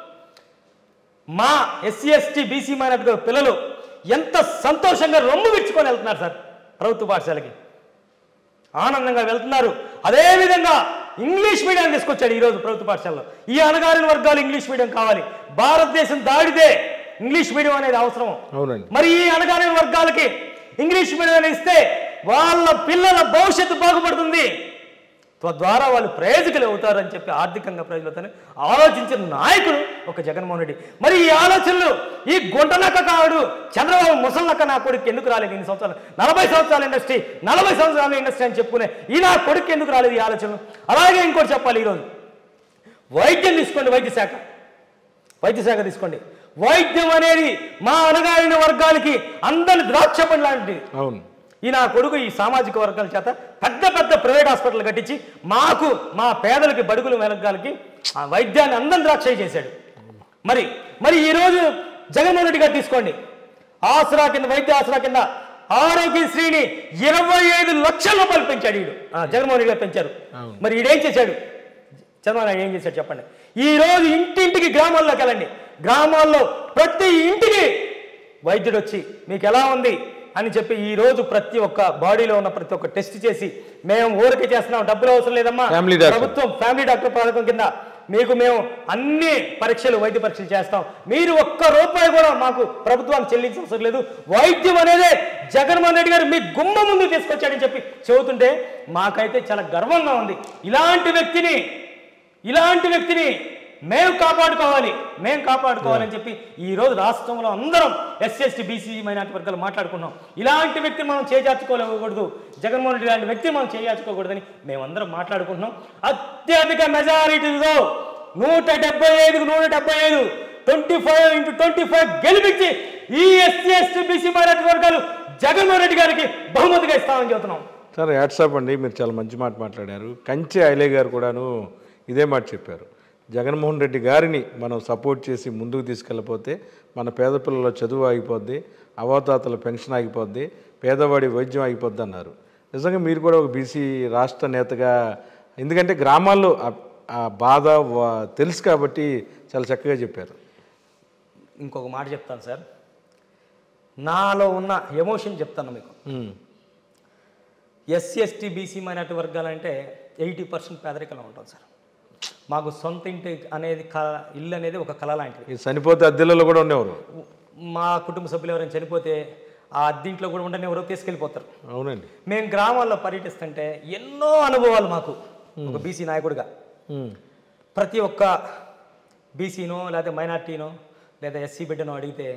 మా ఎస్సీ ఎస్టీ బీసీ మైనార్టీ పిల్లలు ఎంత సంతోషంగా రొమ్ము విచ్చుకొని వెళ్తున్నారు సార్ ప్రభుత్వ పాఠశాలకి ఆనందంగా వెళ్తున్నారు అదేవిధంగా ఇంగ్లీష్ మీడియం తీసుకొచ్చాడు ఈరోజు ప్రభుత్వ పాఠశాలలో ఈ అణగారిన వర్గాలు ఇంగ్లీష్ మీడియం కావాలి భారతదేశం దాడితే ఇంగ్లీష్ మీడియం అనేది అవసరం అవునండి మరి ఈ అణగారిన వర్గాలకి ఇంగ్లీష్ మీడియం ఇస్తే వాళ్ళ పిల్లల భవిష్యత్తు బాగుపడుతుంది తద్వారా వాళ్ళు ప్రయోజకులు అవుతారని చెప్పి ఆర్థికంగా ప్రజలు అవుతారని ఆలోచించిన నాయకుడు ఒక జగన్మోహన్ రెడ్డి మరి ఈ ఆలోచనలు ఈ గుంటనక్క కాడు చంద్రబాబు ముసలనక్క నా కొడుకు ఎందుకు రాలేదు ఇన్ని సంవత్సరాలు నలభై సంవత్సరాల ఇండస్ట్రీ నలభై సంవత్సరాల ఇండస్ట్రీ అని చెప్పుకునే ఈ నా కొడుకు ఎందుకు రాలేదు ఈ ఆలోచనలు అలాగే ఇంకోటి చెప్పాలి ఈరోజు వైద్యం తీసుకోండి వైద్య శాఖ వైద్య శాఖ తీసుకోండి వైద్యం అనేది మా అనగారిన వర్గాలకి అందరి ద్రాక్ష పండు లాంటిది అవును ఈ నా కొడుకు ఈ సామాజిక వర్గాల చేత పెద్ద పెద్ద ప్రైవేట్ హాస్పిటల్ కట్టించి మాకు మా పేదలకి బడుగుల వర్గాలకి ఆ వైద్యాన్ని అందం ద్రాక్ష చేశాడు మరి మరి ఈరోజు జగన్మోహన్ రెడ్డి గారు తీసుకోండి ఆసరా కింద వైద్య ఆసరా కింద ఆరోగ్యశ్రీని ఇరవై ఐదు లక్షల రూపాయలు పెంచాడు ఈడు ఆ, జగన్మోహన్ రెడ్డి గారు పెంచారు మరి ఈడేం చేశాడు చంద్రబాబు నాయుడు ఏం చేశాడు చెప్పండి ఈ రోజు ఇంటింటికి గ్రామాల్లోకి వెళ్ళండి గ్రామాల్లో ప్రతి ఇంటికి వైద్యుడు వచ్చి మీకు ఎలా ఉంది అని చెప్పి ఈ రోజు ప్రతి ఒక్క బాడీలో ఉన్న ప్రతి ఒక్క టెస్ట్ చేసి మేము ఊరికే చేస్తున్నాం డబ్బులు అవసరం లేదమ్మా Family doctor. ప్రభుత్వం ఫ్యామిలీ డాక్టర్ పథకం కింద మీకు మేము అన్ని పరీక్షలు వైద్య పరీక్షలు చేస్తాం మీరు ఒక్క రూపాయి కూడా మాకు ప్రభుత్వానికి చెల్లించవసరం లేదు వైద్యం అనేదే జగన్మోహన్ రెడ్డి గారు మీ గుమ్మ ముందు తీసుకొచ్చాడని చెప్పి చెబుతుంటే మాకైతే చాలా గర్వంగా ఉంది ఇలాంటి వ్యక్తిని ఇలాంటి వ్యక్తిని మేము కాపాడుకోవాలి మేము కాపాడుకోవాలని చెప్పి ఈ రోజు రాష్ట్రంలో అందరం ఎస్సీ ఎస్టీ బీసీ మైనార్టీ వర్గాలు మాట్లాడుకున్నాం ఇలాంటి వ్యక్తిని మనం చేజార్చుకోలేకూడదు జగన్మోహన్ రెడ్డి లాంటి వ్యక్తిని మనం చేజార్చుకోకూడదని మేమందరం మాట్లాడుకుంటున్నాం అత్యధిక మెజారిటీతో నూట డెబ్బై ఐదుకు నూట డెబ్బై ఐదు twenty five into twenty five గెలిపించి ఈ ఎస్సీ ఎస్టీ బీసీ మైనార్టీ వర్గాలు జగన్మోహన్ రెడ్డి గారికి బహుమతిగా ఇస్తామని చెబుతున్నాం సార్ యాట్సాప్ అండి మీరు చాలా మంచి మాట మాట్లాడారు కంచె ఐలే గారు కూడాను ఇదే మాట చెప్పారు జగన్మోహన్ రెడ్డి గారిని మనం సపోర్ట్ చేసి ముందుకు తీసుకెళ్ళిపోతే మన పేద పిల్లల చదువు ఆగిపోద్ది అవతాతల పెన్షన్ ఆగిపోద్ది పేదవాడి వైద్యం ఆగిపోద్ది అన్నారు నిజంగా మీరు కూడా ఒక బీసీ రాష్ట్ర నేతగా ఎందుకంటే గ్రామాల్లో ఆ- ఆ బాధ వా- తెలుసు కాబట్టి చాలా చక్కగా చెప్పారు ఇంకొక మాట చెప్తాను సార్ నాలో ఉన్న ఎమోషన్ చెప్తాను మీకు um, SC ST BC minority వర్గాలంటే ఎయిటీ పర్సెంట్ పేదరికంలో ఉంటాం సార్ మాకు సొంత ఇంటి అనేది కళ ఇల్లు అనేది ఒక కళ లాంటిది ఈ చనిపోతే అద్దెలలో కూడా ఉండేవారు మా కుటుంబ సభ్యులు ఎవరైనా చనిపోతే ఆ అద్దీంట్లో కూడా ఉండని ఎవరో తీసుకెళ్ళిపోతారు అవునండి మేము గ్రామాల్లో పర్యటిస్తుంటే ఎన్నో అనుభవాలు మాకు ఒక బీసీ నాయకుడిగా ఉమ్, ప్రతి ఒక్క బీసీనో లేదా మైనార్టీనో లేదా ఎస్సీ బిడ్డనో అడిగితే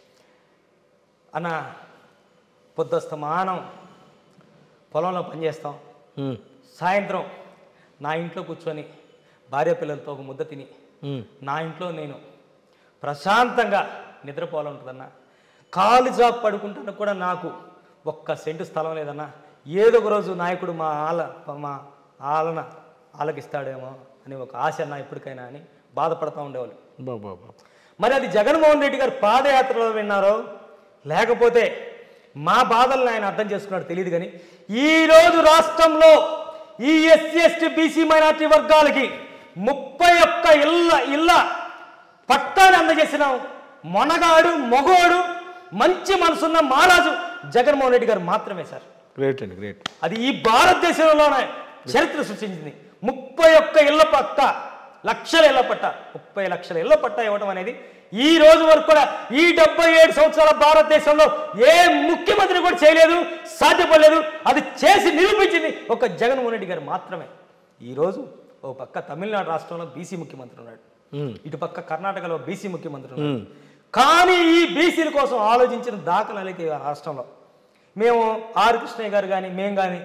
అన్న పొద్దుస్తమానం పొలంలో పనిచేస్తాం ఉమ్, సాయంత్రం నా ఇంట్లో కూర్చొని భార్య పిల్లలతో ఒక ముద్ద తిని ఉమ్, నా ఇంట్లో నేను ప్రశాంతంగా నిద్రపోవాలంటుందన్న కాలు జాబ్ పడుకుంటాను కూడా నాకు ఒక్క సెంటు స్థలం లేదన్నా ఏదో ఒక రోజు నాయకుడు మా ఆల మా ఆలన ఆలకిస్తాడేమో అని ఒక ఆశ అన్న ఇప్పటికైనా అని బాధపడతా ఉండేవాళ్ళు బాబా బాబా మరి అది జగన్మోహన్ రెడ్డి గారు పాదయాత్రలో విన్నారో లేకపోతే మా బాధలను ఆయన అర్థం చేసుకున్నాడు తెలియదు కానీ ఈ రోజు రాష్ట్రంలో ఈ ఎస్సీ ఎస్టీ బీసీ మైనార్టీ వర్గాలకి ముప్పై ఒక్క ఇళ్ళ ఇళ్ళ పట్టాన్ని అందజేసిన మొనగాడు మొగోడు మంచి మనసున్న మహారాజు జగన్మోహన్ రెడ్డి గారు మాత్రమే సార్ గ్రేట్ అండి గ్రేట్ అది ఈ భారతదేశంలోనే చరిత్ర సృష్టించింది ముప్పై ఒక్క ఇళ్ల పట్ట లక్షల ఇళ్ల పట్ట ముప్పై లక్షల ఇళ్ల పట్ట ఇవ్వడం అనేది ఈ రోజు వరకు కూడా ఈ డెబ్బై ఏడు సంవత్సరాల భారతదేశంలో ఏ ముఖ్యమంత్రి కూడా చేయలేదు సాధ్యపడలేదు అది చేసి నిరూపించింది ఒక జగన్మోహన్ రెడ్డి గారు మాత్రమే ఈ రోజు ఓ పక్క తమిళనాడు రాష్ట్రంలో బీసీ ముఖ్యమంత్రి ఉన్నాడు ఉమ్, ఇటు పక్క కర్ణాటకలో బీసీ ముఖ్యమంత్రి ఉన్నాడు కానీ ఈ బీసీల కోసం ఆలోచించిన దాఖలాలు అయితే ఈ రాష్ట్రంలో మేము ఆర్ కృష్ణయ్య గారు కానీ మేము కానీ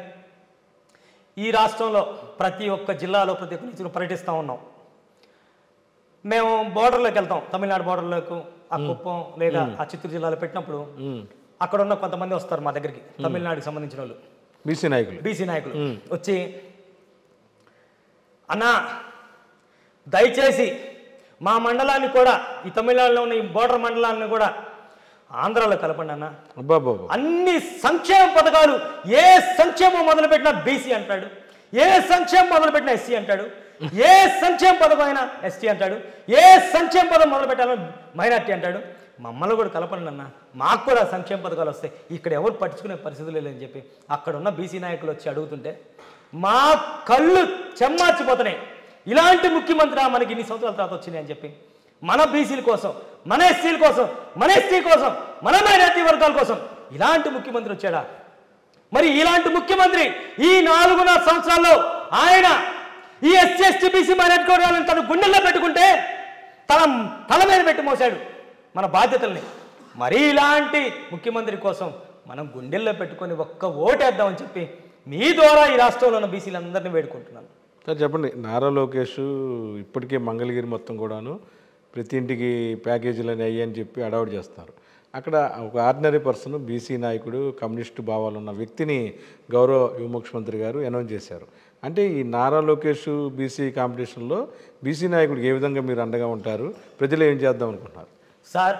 ఈ రాష్ట్రంలో ప్రతి ఒక్క జిల్లాలో ప్రతి ఒక్క నుంచి పర్యటిస్తూ ఉన్నాం మేము బోర్డర్లోకి వెళ్తాం తమిళనాడు బోర్డర్లకు ఆ కుప్పం లేదా ఆ చిత్తూరు జిల్లాలో పెట్టినప్పుడు ఉమ్. అక్కడ ఉన్న కొంతమంది వస్తారు మా దగ్గరికి తమిళనాడుకి సంబంధించిన వాళ్ళు బీసీ నాయకులు బీసీ నాయకులు వచ్చి అన్నా దయచేసి మా మండలాన్ని కూడా ఈ తమిళనాడులో ఉన్న ఈ బోర్డర్ మండలాన్ని కూడా ఆంధ్రాలో కలపండి అన్న అబ్బా బాబా అన్ని సంక్షేమ పథకాలు ఏ సంక్షేమం మొదలుపెట్టినా బీసీ అంటాడు ఏ సంక్షేమ మొదలుపెట్టినా ఎస్సీ అంటాడు ఏ సంక్షేమ పథకం అయినా ఎస్టీ అంటాడు ఏ సంక్షేమ పథకం మొదలు పెట్టాలని మైనార్టీ అంటాడు మమ్మల్ని కూడా కలపండి అన్న మాకు కూడా సంక్షేమ పథకాలు వస్తాయి ఇక్కడ ఎవరు పట్టించుకునే పరిస్థితులు లేదని చెప్పి అక్కడ ఉన్న బీసీ నాయకులు వచ్చి అడుగుతుంటే మా కళ్ళు చెమ్మార్చిపోతున్నాయి ఇలాంటి ముఖ్యమంత్రి మనకి ఇన్ని సంవత్సరాల తర్వాత వచ్చింది అని చెప్పి మన బీసీల కోసం మన ఎస్సీల కోసం మన ఎస్టీ కోసం మన మైనార్టీ వర్గాల కోసం ఇలాంటి ముఖ్యమంత్రి వచ్చాడా మరి ఇలాంటి ముఖ్యమంత్రి ఈ నాలుగున్నర సంవత్సరాల్లో ఆయన ఈ ఎస్సీ ఎస్టీ బీసీ మైనార్టీ వర్గాలను తన గుండెల్లో పెట్టుకుంటే తన తల మీద పెట్టి మోసాడు మన బాధ్యతల్ని మరీ ఇలాంటి ముఖ్యమంత్రి కోసం మనం గుండెల్లో పెట్టుకొని ఒక్క ఓటేద్దామని చెప్పి మీ ద్వారా ఈ రాష్ట్రంలో ఉన్న బీసీలందరినీ వేడుకుంటున్నాను సార్ చెప్పండి నారా లోకేష్ ఇప్పటికే మంగళగిరి మొత్తం కూడాను ప్రతి ఇంటికి ప్యాకేజీలు అని అయ్యి అని చెప్పి అడౌట్ చేస్తారు అక్కడ ఒక ఆర్డినరీ పర్సన్ బీసీ నాయకుడు కమ్యూనిస్టు భావాలు ఉన్న వ్యక్తిని గౌరవ యువ ముఖ్యమంత్రి గారు అనౌన్స్ చేశారు అంటే ఈ నారా లోకేష్ బీసీ కాంపిటీషన్లో బీసీ నాయకుడికి ఏ విధంగా మీరు అండగా ఉంటారు ప్రజలు ఏం చేద్దాం అనుకుంటున్నారు సార్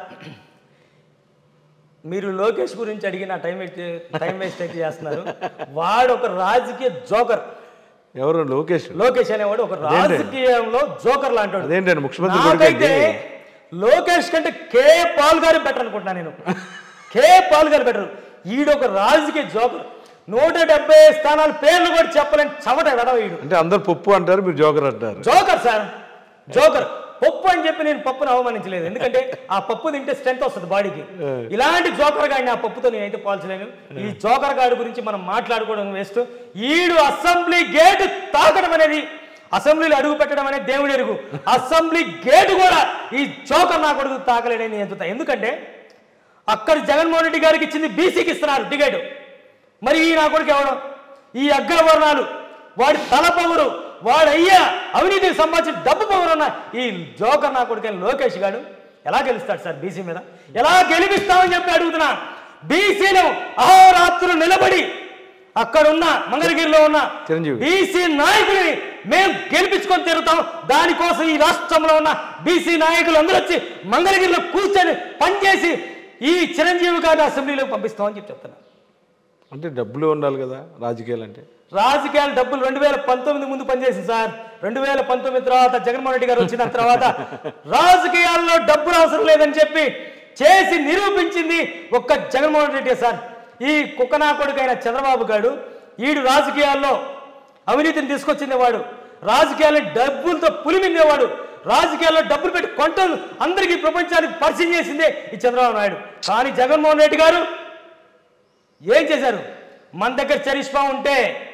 మీరు లోకేష్ గురించి అడిగిన టైం వేస్ట్ టైం వేస్ట్ అయితే చేస్తున్నారు వాడు ఒక రాజకీయ జోకర్ ఎవరు లోకేష్ లోకేష్ అనేవాడు ఒక రాజకీయంలో జోకర్ లాంటాడు అదేంటండి ముఖ్యమంత్రి నాకైతే కొడుకండి లోకేష్ కంటే కే పాల్ గారు బెటర్ అనుకుంటున్నా నేను కే పాల్ గారు బెటర్ ఈడు ఒక రాజకీయ జోకర్ నూట డెబ్బై స్థానాల పేర్లు కూడా చెప్పలేని చవట వెడవ ఈడు అంటే అందరు పప్పు అంటారు మీరు జోకర్ అంటారు జోకర్ సార్ జోకర్ పప్పు అని చెప్పి నేను పప్పును అవమానించలేదు ఎందుకంటే ఆ పప్పు తింటే స్ట్రెంత్ వస్తుంది బాడీకి ఇలాంటి జోకర్ గాడిని ఆ పప్పుతో నేనైతే పోల్చలేను ఈ జోకర్ గాడి గురించి మనం మాట్లాడుకోవడం వేస్ట్ ఈడు అసెంబ్లీ గేటు తాకడం అనేది అసెంబ్లీలో అడుగు పెట్టడం అనేది దేవుడి ఎరుగు అసెంబ్లీ గేటు కూడా ఈ జోకర్ నా కొడుకు తాకలేడని నేను చెప్తా ఎందుకంటే అక్కడ జగన్మోహన్ రెడ్డి గారికి ఇచ్చింది బీసీకి ఇస్తున్నారు టికెట్ మరి ఈ నా కొడుకు ఎవడు ఈ అగ్రవర్ణాలు వాడి తల పవరు వాడు అయ్యా అవినీతికి సంబంధించిన డబ్బు పవరు ఉన్న ఈ జోకర్ నా కొడుకైన లోకేష్ గారు ఎలా గెలుస్తాడు సార్ బీసీ మీద ఎలా గెలిపిస్తామని చెప్పి అడుగుతున్నా బీసీలు అహోరాత్రులు నిలబడి అక్కడ ఉన్న మంగళగిరిలో ఉన్న చిరంజీవి. బీసీ నాయకుడిని మేము గెలిపించుకొని తిరుగుతాం దానికోసం ఈ రాష్ట్రంలో ఉన్న బీసీ నాయకులు అందరూ వచ్చి మంగళగిరిలో కూర్చొని పనిచేసి ఈ చిరంజీవి గారిని అసెంబ్లీలోకి పంపిస్తామని చెప్పి చెప్తున్నా అంటే డబ్బులు ఉండాలి కదా రాజకీయాలు అంటే రాజకీయాల డబ్బులు రెండు వేల పంతొమ్మిది ముందు పనిచేసింది సార్ రెండు వేల పంతొమ్మిది తర్వాత జగన్మోహన్ రెడ్డి గారు వచ్చిన తర్వాత రాజకీయాల్లో డబ్బులు అవసరం లేదని చెప్పి చేసి నిరూపించింది ఒక్క జగన్మోహన్ రెడ్డి సార్ ఈ కుక్కనా కొడుకైన చంద్రబాబు గారు ఈడు రాజకీయాల్లో అవినీతిని తీసుకొచ్చింది వాడు రాజకీయాల్లో డబ్బులతో పులిమిందేవాడు రాజకీయాల్లో డబ్బులు పెట్టి కొంటలు అందరికీ ప్రపంచానికి పరిచయం చేసిందే ఈ చంద్రబాబు నాయుడు కానీ జగన్మోహన్ రెడ్డి గారు ఏం చేశారు మన దగ్గర చరిష్మా ఉంటే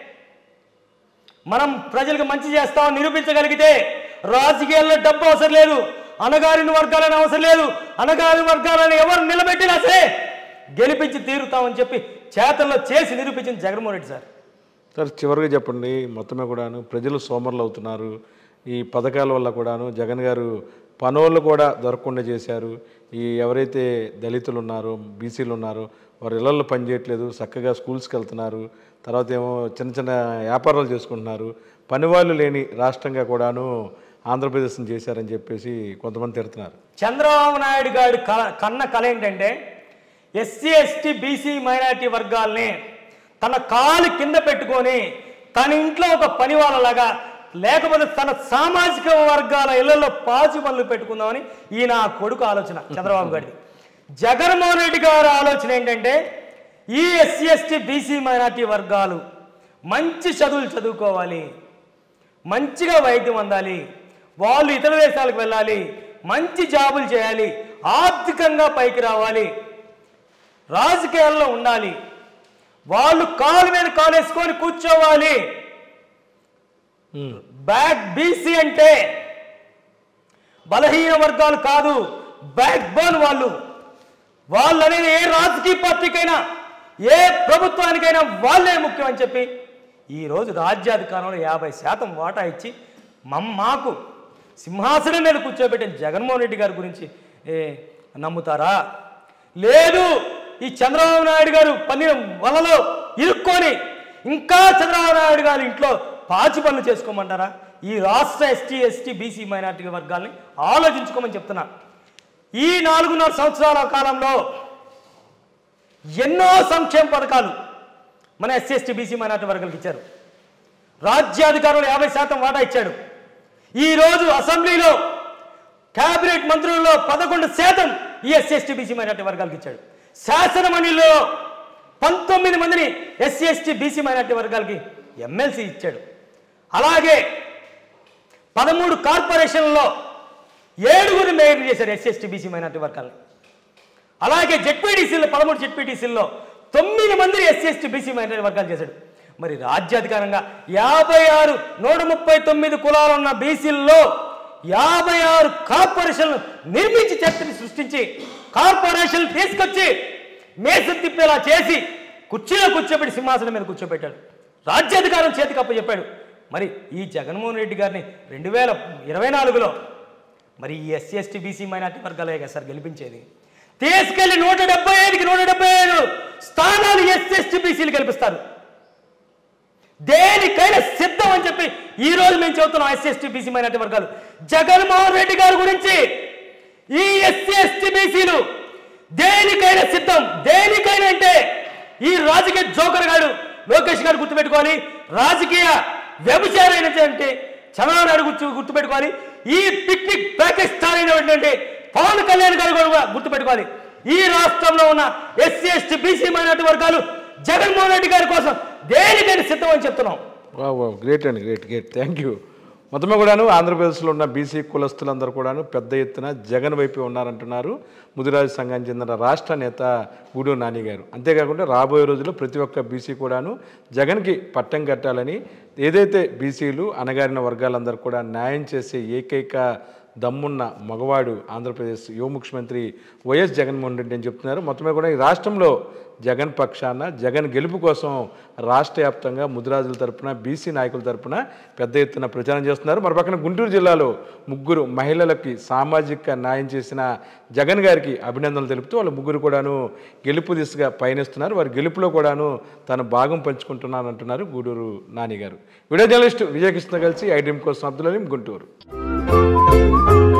మనం ప్రజలకు మంచి చేస్తామని నిరూపించగలిగితే రాజకీయాల్లో డబ్బు అవసరం లేదు అనగారిన వర్గాలని అవసరం లేదు అనగారిన వర్గాలను ఎవరు నిలబెట్టినా సరే గెలిపించి తీరుతామని చెప్పి చేతల్లో చేసి నిరూపించింది జగన్మోహన్ రెడ్డి సార్ సార్ చివరిగా చెప్పండి మొత్తమే కూడాను ప్రజలు సోమరులు అవుతున్నారు ఈ పథకాల వల్ల కూడాను జగన్ గారు పనోళ్ళు కూడా దొరకకుండా చేశారు ఈ ఎవరైతే దళితులు ఉన్నారో బీసీలు ఉన్నారో వారు ఇళ్లలో పనిచేయట్లేదు చక్కగా స్కూల్స్కి వెళ్తున్నారు తర్వాత ఏమో చిన్న చిన్న వ్యాపారాలు చేసుకుంటున్నారు పనివాళ్ళు లేని రాష్ట్రంగా కూడాను ఆంధ్రప్రదేశ్ని చేశారని చెప్పేసి కొంతమంది తిడుతున్నారు చంద్రబాబు నాయుడు గారి కల కన్న కల ఏంటంటే ఎస్సీ ఎస్టీ బీసీ మైనారిటీ వర్గాల్ని తన కాలు కింద పెట్టుకొని తన ఇంట్లో ఒక పని వాళ్ళలాగా లేకపోతే తన సామాజిక వర్గాల ఇళ్లలో పాచి పనులు పెట్టుకుందామని ఈయన ఆ కొడుకు ఆలోచన చంద్రబాబు గారిది జగన్మోహన్ రెడ్డి గారి ఆలోచన ఏంటంటే ఈ ఎస్సీ ఎస్టీ బీసీ మైనారిటీ వర్గాలు మంచి చదువులు చదువుకోవాలి మంచిగా వైద్యం అందాలి వాళ్ళు ఇతర దేశాలకు వెళ్ళాలి మంచి జాబులు చేయాలి ఆర్థికంగా పైకి రావాలి రాజకీయాల్లో ఉండాలి వాళ్ళు కాలు మీద కాలు వేసుకొని కూర్చోవాలి బ్యాక్ బీసీ అంటే బలహీన వర్గాలు కాదు బ్యాక్ బోన్ వాళ్ళు వాళ్ళు అనేది ఏ రాజకీయ పార్టీకైనా ఏ ప్రభుత్వానికైనా వాళ్ళే ముఖ్యం అని చెప్పి ఈరోజు రాజ్యాధికారంలో యాభై శాతం వాటా ఇచ్చి మమ్ మాకు సింహాసనం మీద కూర్చోబెట్టిన జగన్మోహన్ రెడ్డి గారి గురించి ఏ నమ్ముతారా లేదు ఈ చంద్రబాబు నాయుడు గారు పన్నిన వలలో ఇరుక్కొని ఇంకా చంద్రబాబు నాయుడు గారి ఇంట్లో పాచి పనులు చేసుకోమంటారా ఈ రాష్ట్ర ఎస్టీ ఎస్టీ బీసీ మైనార్టీ వర్గాల్ని ఆలోచించుకోమని చెప్తున్నా ఈ నాలుగున్నర సంవత్సరాల కాలంలో ఎన్నో సంక్షేమ పథకాలు మన ఎస్సీ ఎస్టీ బీసీ మైనార్టీ వర్గాలకు ఇచ్చారు రాజ్యాధికారులు యాభై శాతం వాటా ఇచ్చాడు ఈ రోజు అసెంబ్లీలో కేబినెట్ మంత్రుల్లో పదకొండు శాతం ఈ ఎస్సీ ఎస్టీ బీసీ మైనార్టీ వర్గాలకు ఇచ్చాడు శాసన మండలిలో పంతొమ్మిది మందిని ఎస్సీ ఎస్టీ బీసీ మైనార్టీ వర్గాలకి ఎమ్మెల్సీ ఇచ్చాడు అలాగే పదమూడు కార్పొరేషన్లలో ఏడుగురు మేయర్ చేశారు ఎస్సీ ఎస్టీ బీసీ మైనార్టీ వర్గాలని అలాగే జెడ్పీటీసీలో పదమూడు జెడ్పీటీసీల్లో తొమ్మిది మందిని ఎస్సీ ఎస్టీ బీసీ మైనార్టీ వర్గాలు చేశాడు మరి రాజ్యాధికారంగా యాభై ఆరు నూట ముప్పై తొమ్మిది కులాలు ఉన్న బీసీల్లో యాభై ఆరు కార్పొరేషన్లు నిర్మించి చర్చని సృష్టించి కార్పొరేషన్లు తీసుకొచ్చి మేసం తిప్పేలా చేసి కుర్చీలో కూర్చోబెట్టి సింహాసనం మీద కూర్చోబెట్టాడు రాజ్యాధికారం చేతికి అప్పచెప్పాడు మరి ఈ జగన్మోహన్ రెడ్డి గారిని రెండు వేల ఇరవై నాలుగులో మరి ఈ ఎస్సీ ఎస్టీ బీసీ మైనార్టీ వర్గాలే కదా సార్ గెలిపించేది తీసుకెళ్లి నూట డెబ్బై ఐదుకి నూట డెబ్బై ఐదు స్థానాలు ఎస్సీ ఎస్టీ బీసీలు గెలిపిస్తారు దేనికైనా సిద్ధం అని చెప్పి ఈ రోజు మేము చెబుతున్నాం ఎస్సీ ఎస్టీ బీసీ మైనార్టీ వర్గాలు జగన్మోహన్ రెడ్డి గారి గురించి ఈ ఎస్సీ ఎస్టీ బీసీలు దేనికైనా సిద్ధం దేనికైనా అంటే ఈ రాజకీయ జోకర్ గారు లోకేష్ గారు గుర్తుపెట్టుకోవాలి రాజకీయ వ్యభిచారం అంటే చంద్రబాబు నాయుడు గుర్తు గుర్తుపెట్టుకోవాలి ఈ పిక్నిక్ ప్యాకేజ్ స్టార్ అయినటువంటి పవన్ కళ్యాణ్ గారు కూడా గుర్తుపెట్టుకోవాలి ఈ రాష్ట్రంలో ఉన్న ఎస్సీ ఎస్టీ బీసీ మైనార్టీ వర్గాలు జగన్మోహన్ రెడ్డి గారి కోసం దేనికైనా సిద్ధం అని చెప్తున్నాం వా వా గ్రేట్ అండి గ్రేట్ గ్రేట్ థ్యాంక్ యూ మొత్తమే కూడాను ఆంధ్రప్రదేశ్లో ఉన్న బీసీ కులస్తులందరూ కూడాను పెద్ద ఎత్తున జగన్ వైపు ఉన్నారంటున్నారు ముదిరాజు సంఘానికి చెందిన రాష్ట్ర నేత గూడూరు నాని గారు అంతేకాకుండా రాబోయే రోజుల్లో ప్రతి ఒక్క బీసీ కూడాను జగన్కి పట్టం కట్టాలని ఏదైతే బీసీలు అణగారిన వర్గాలందరూ కూడా న్యాయం చేసే ఏకైక దమ్మున్న మగవాడు ఆంధ్రప్రదేశ్ యువ ముఖ్యమంత్రి వైఎస్ జగన్మోహన్ రెడ్డి అని చెప్తున్నారు మొత్తమే కూడా ఈ రాష్ట్రంలో జగన్ పక్షాన జగన్ గెలుపు కోసం రాష్ట్ర వ్యాప్తంగా ముదిరాజుల తరపున బీసీ నాయకుల తరపున పెద్ద ఎత్తున ప్రచారం చేస్తున్నారు మరి పక్కన గుంటూరు జిల్లాలో ముగ్గురు మహిళలకి సామాజిక న్యాయం చేసిన జగన్ గారికి అభినందనలు తెలుపుతూ వాళ్ళ ముగ్గురు కూడాను గెలుపు దిశగా పయనిస్తున్నారు వారి గెలుపులో కూడాను తన భాగం పంచుకుంటున్నాను అంటున్నారు గూడూరు నాని గారు వీడియో జర్నలిస్ట్ విజయకృష్ణ కలిసి ఐడ్రీమ్ కోసం అబ్దుల్ అలీం గుంటూరు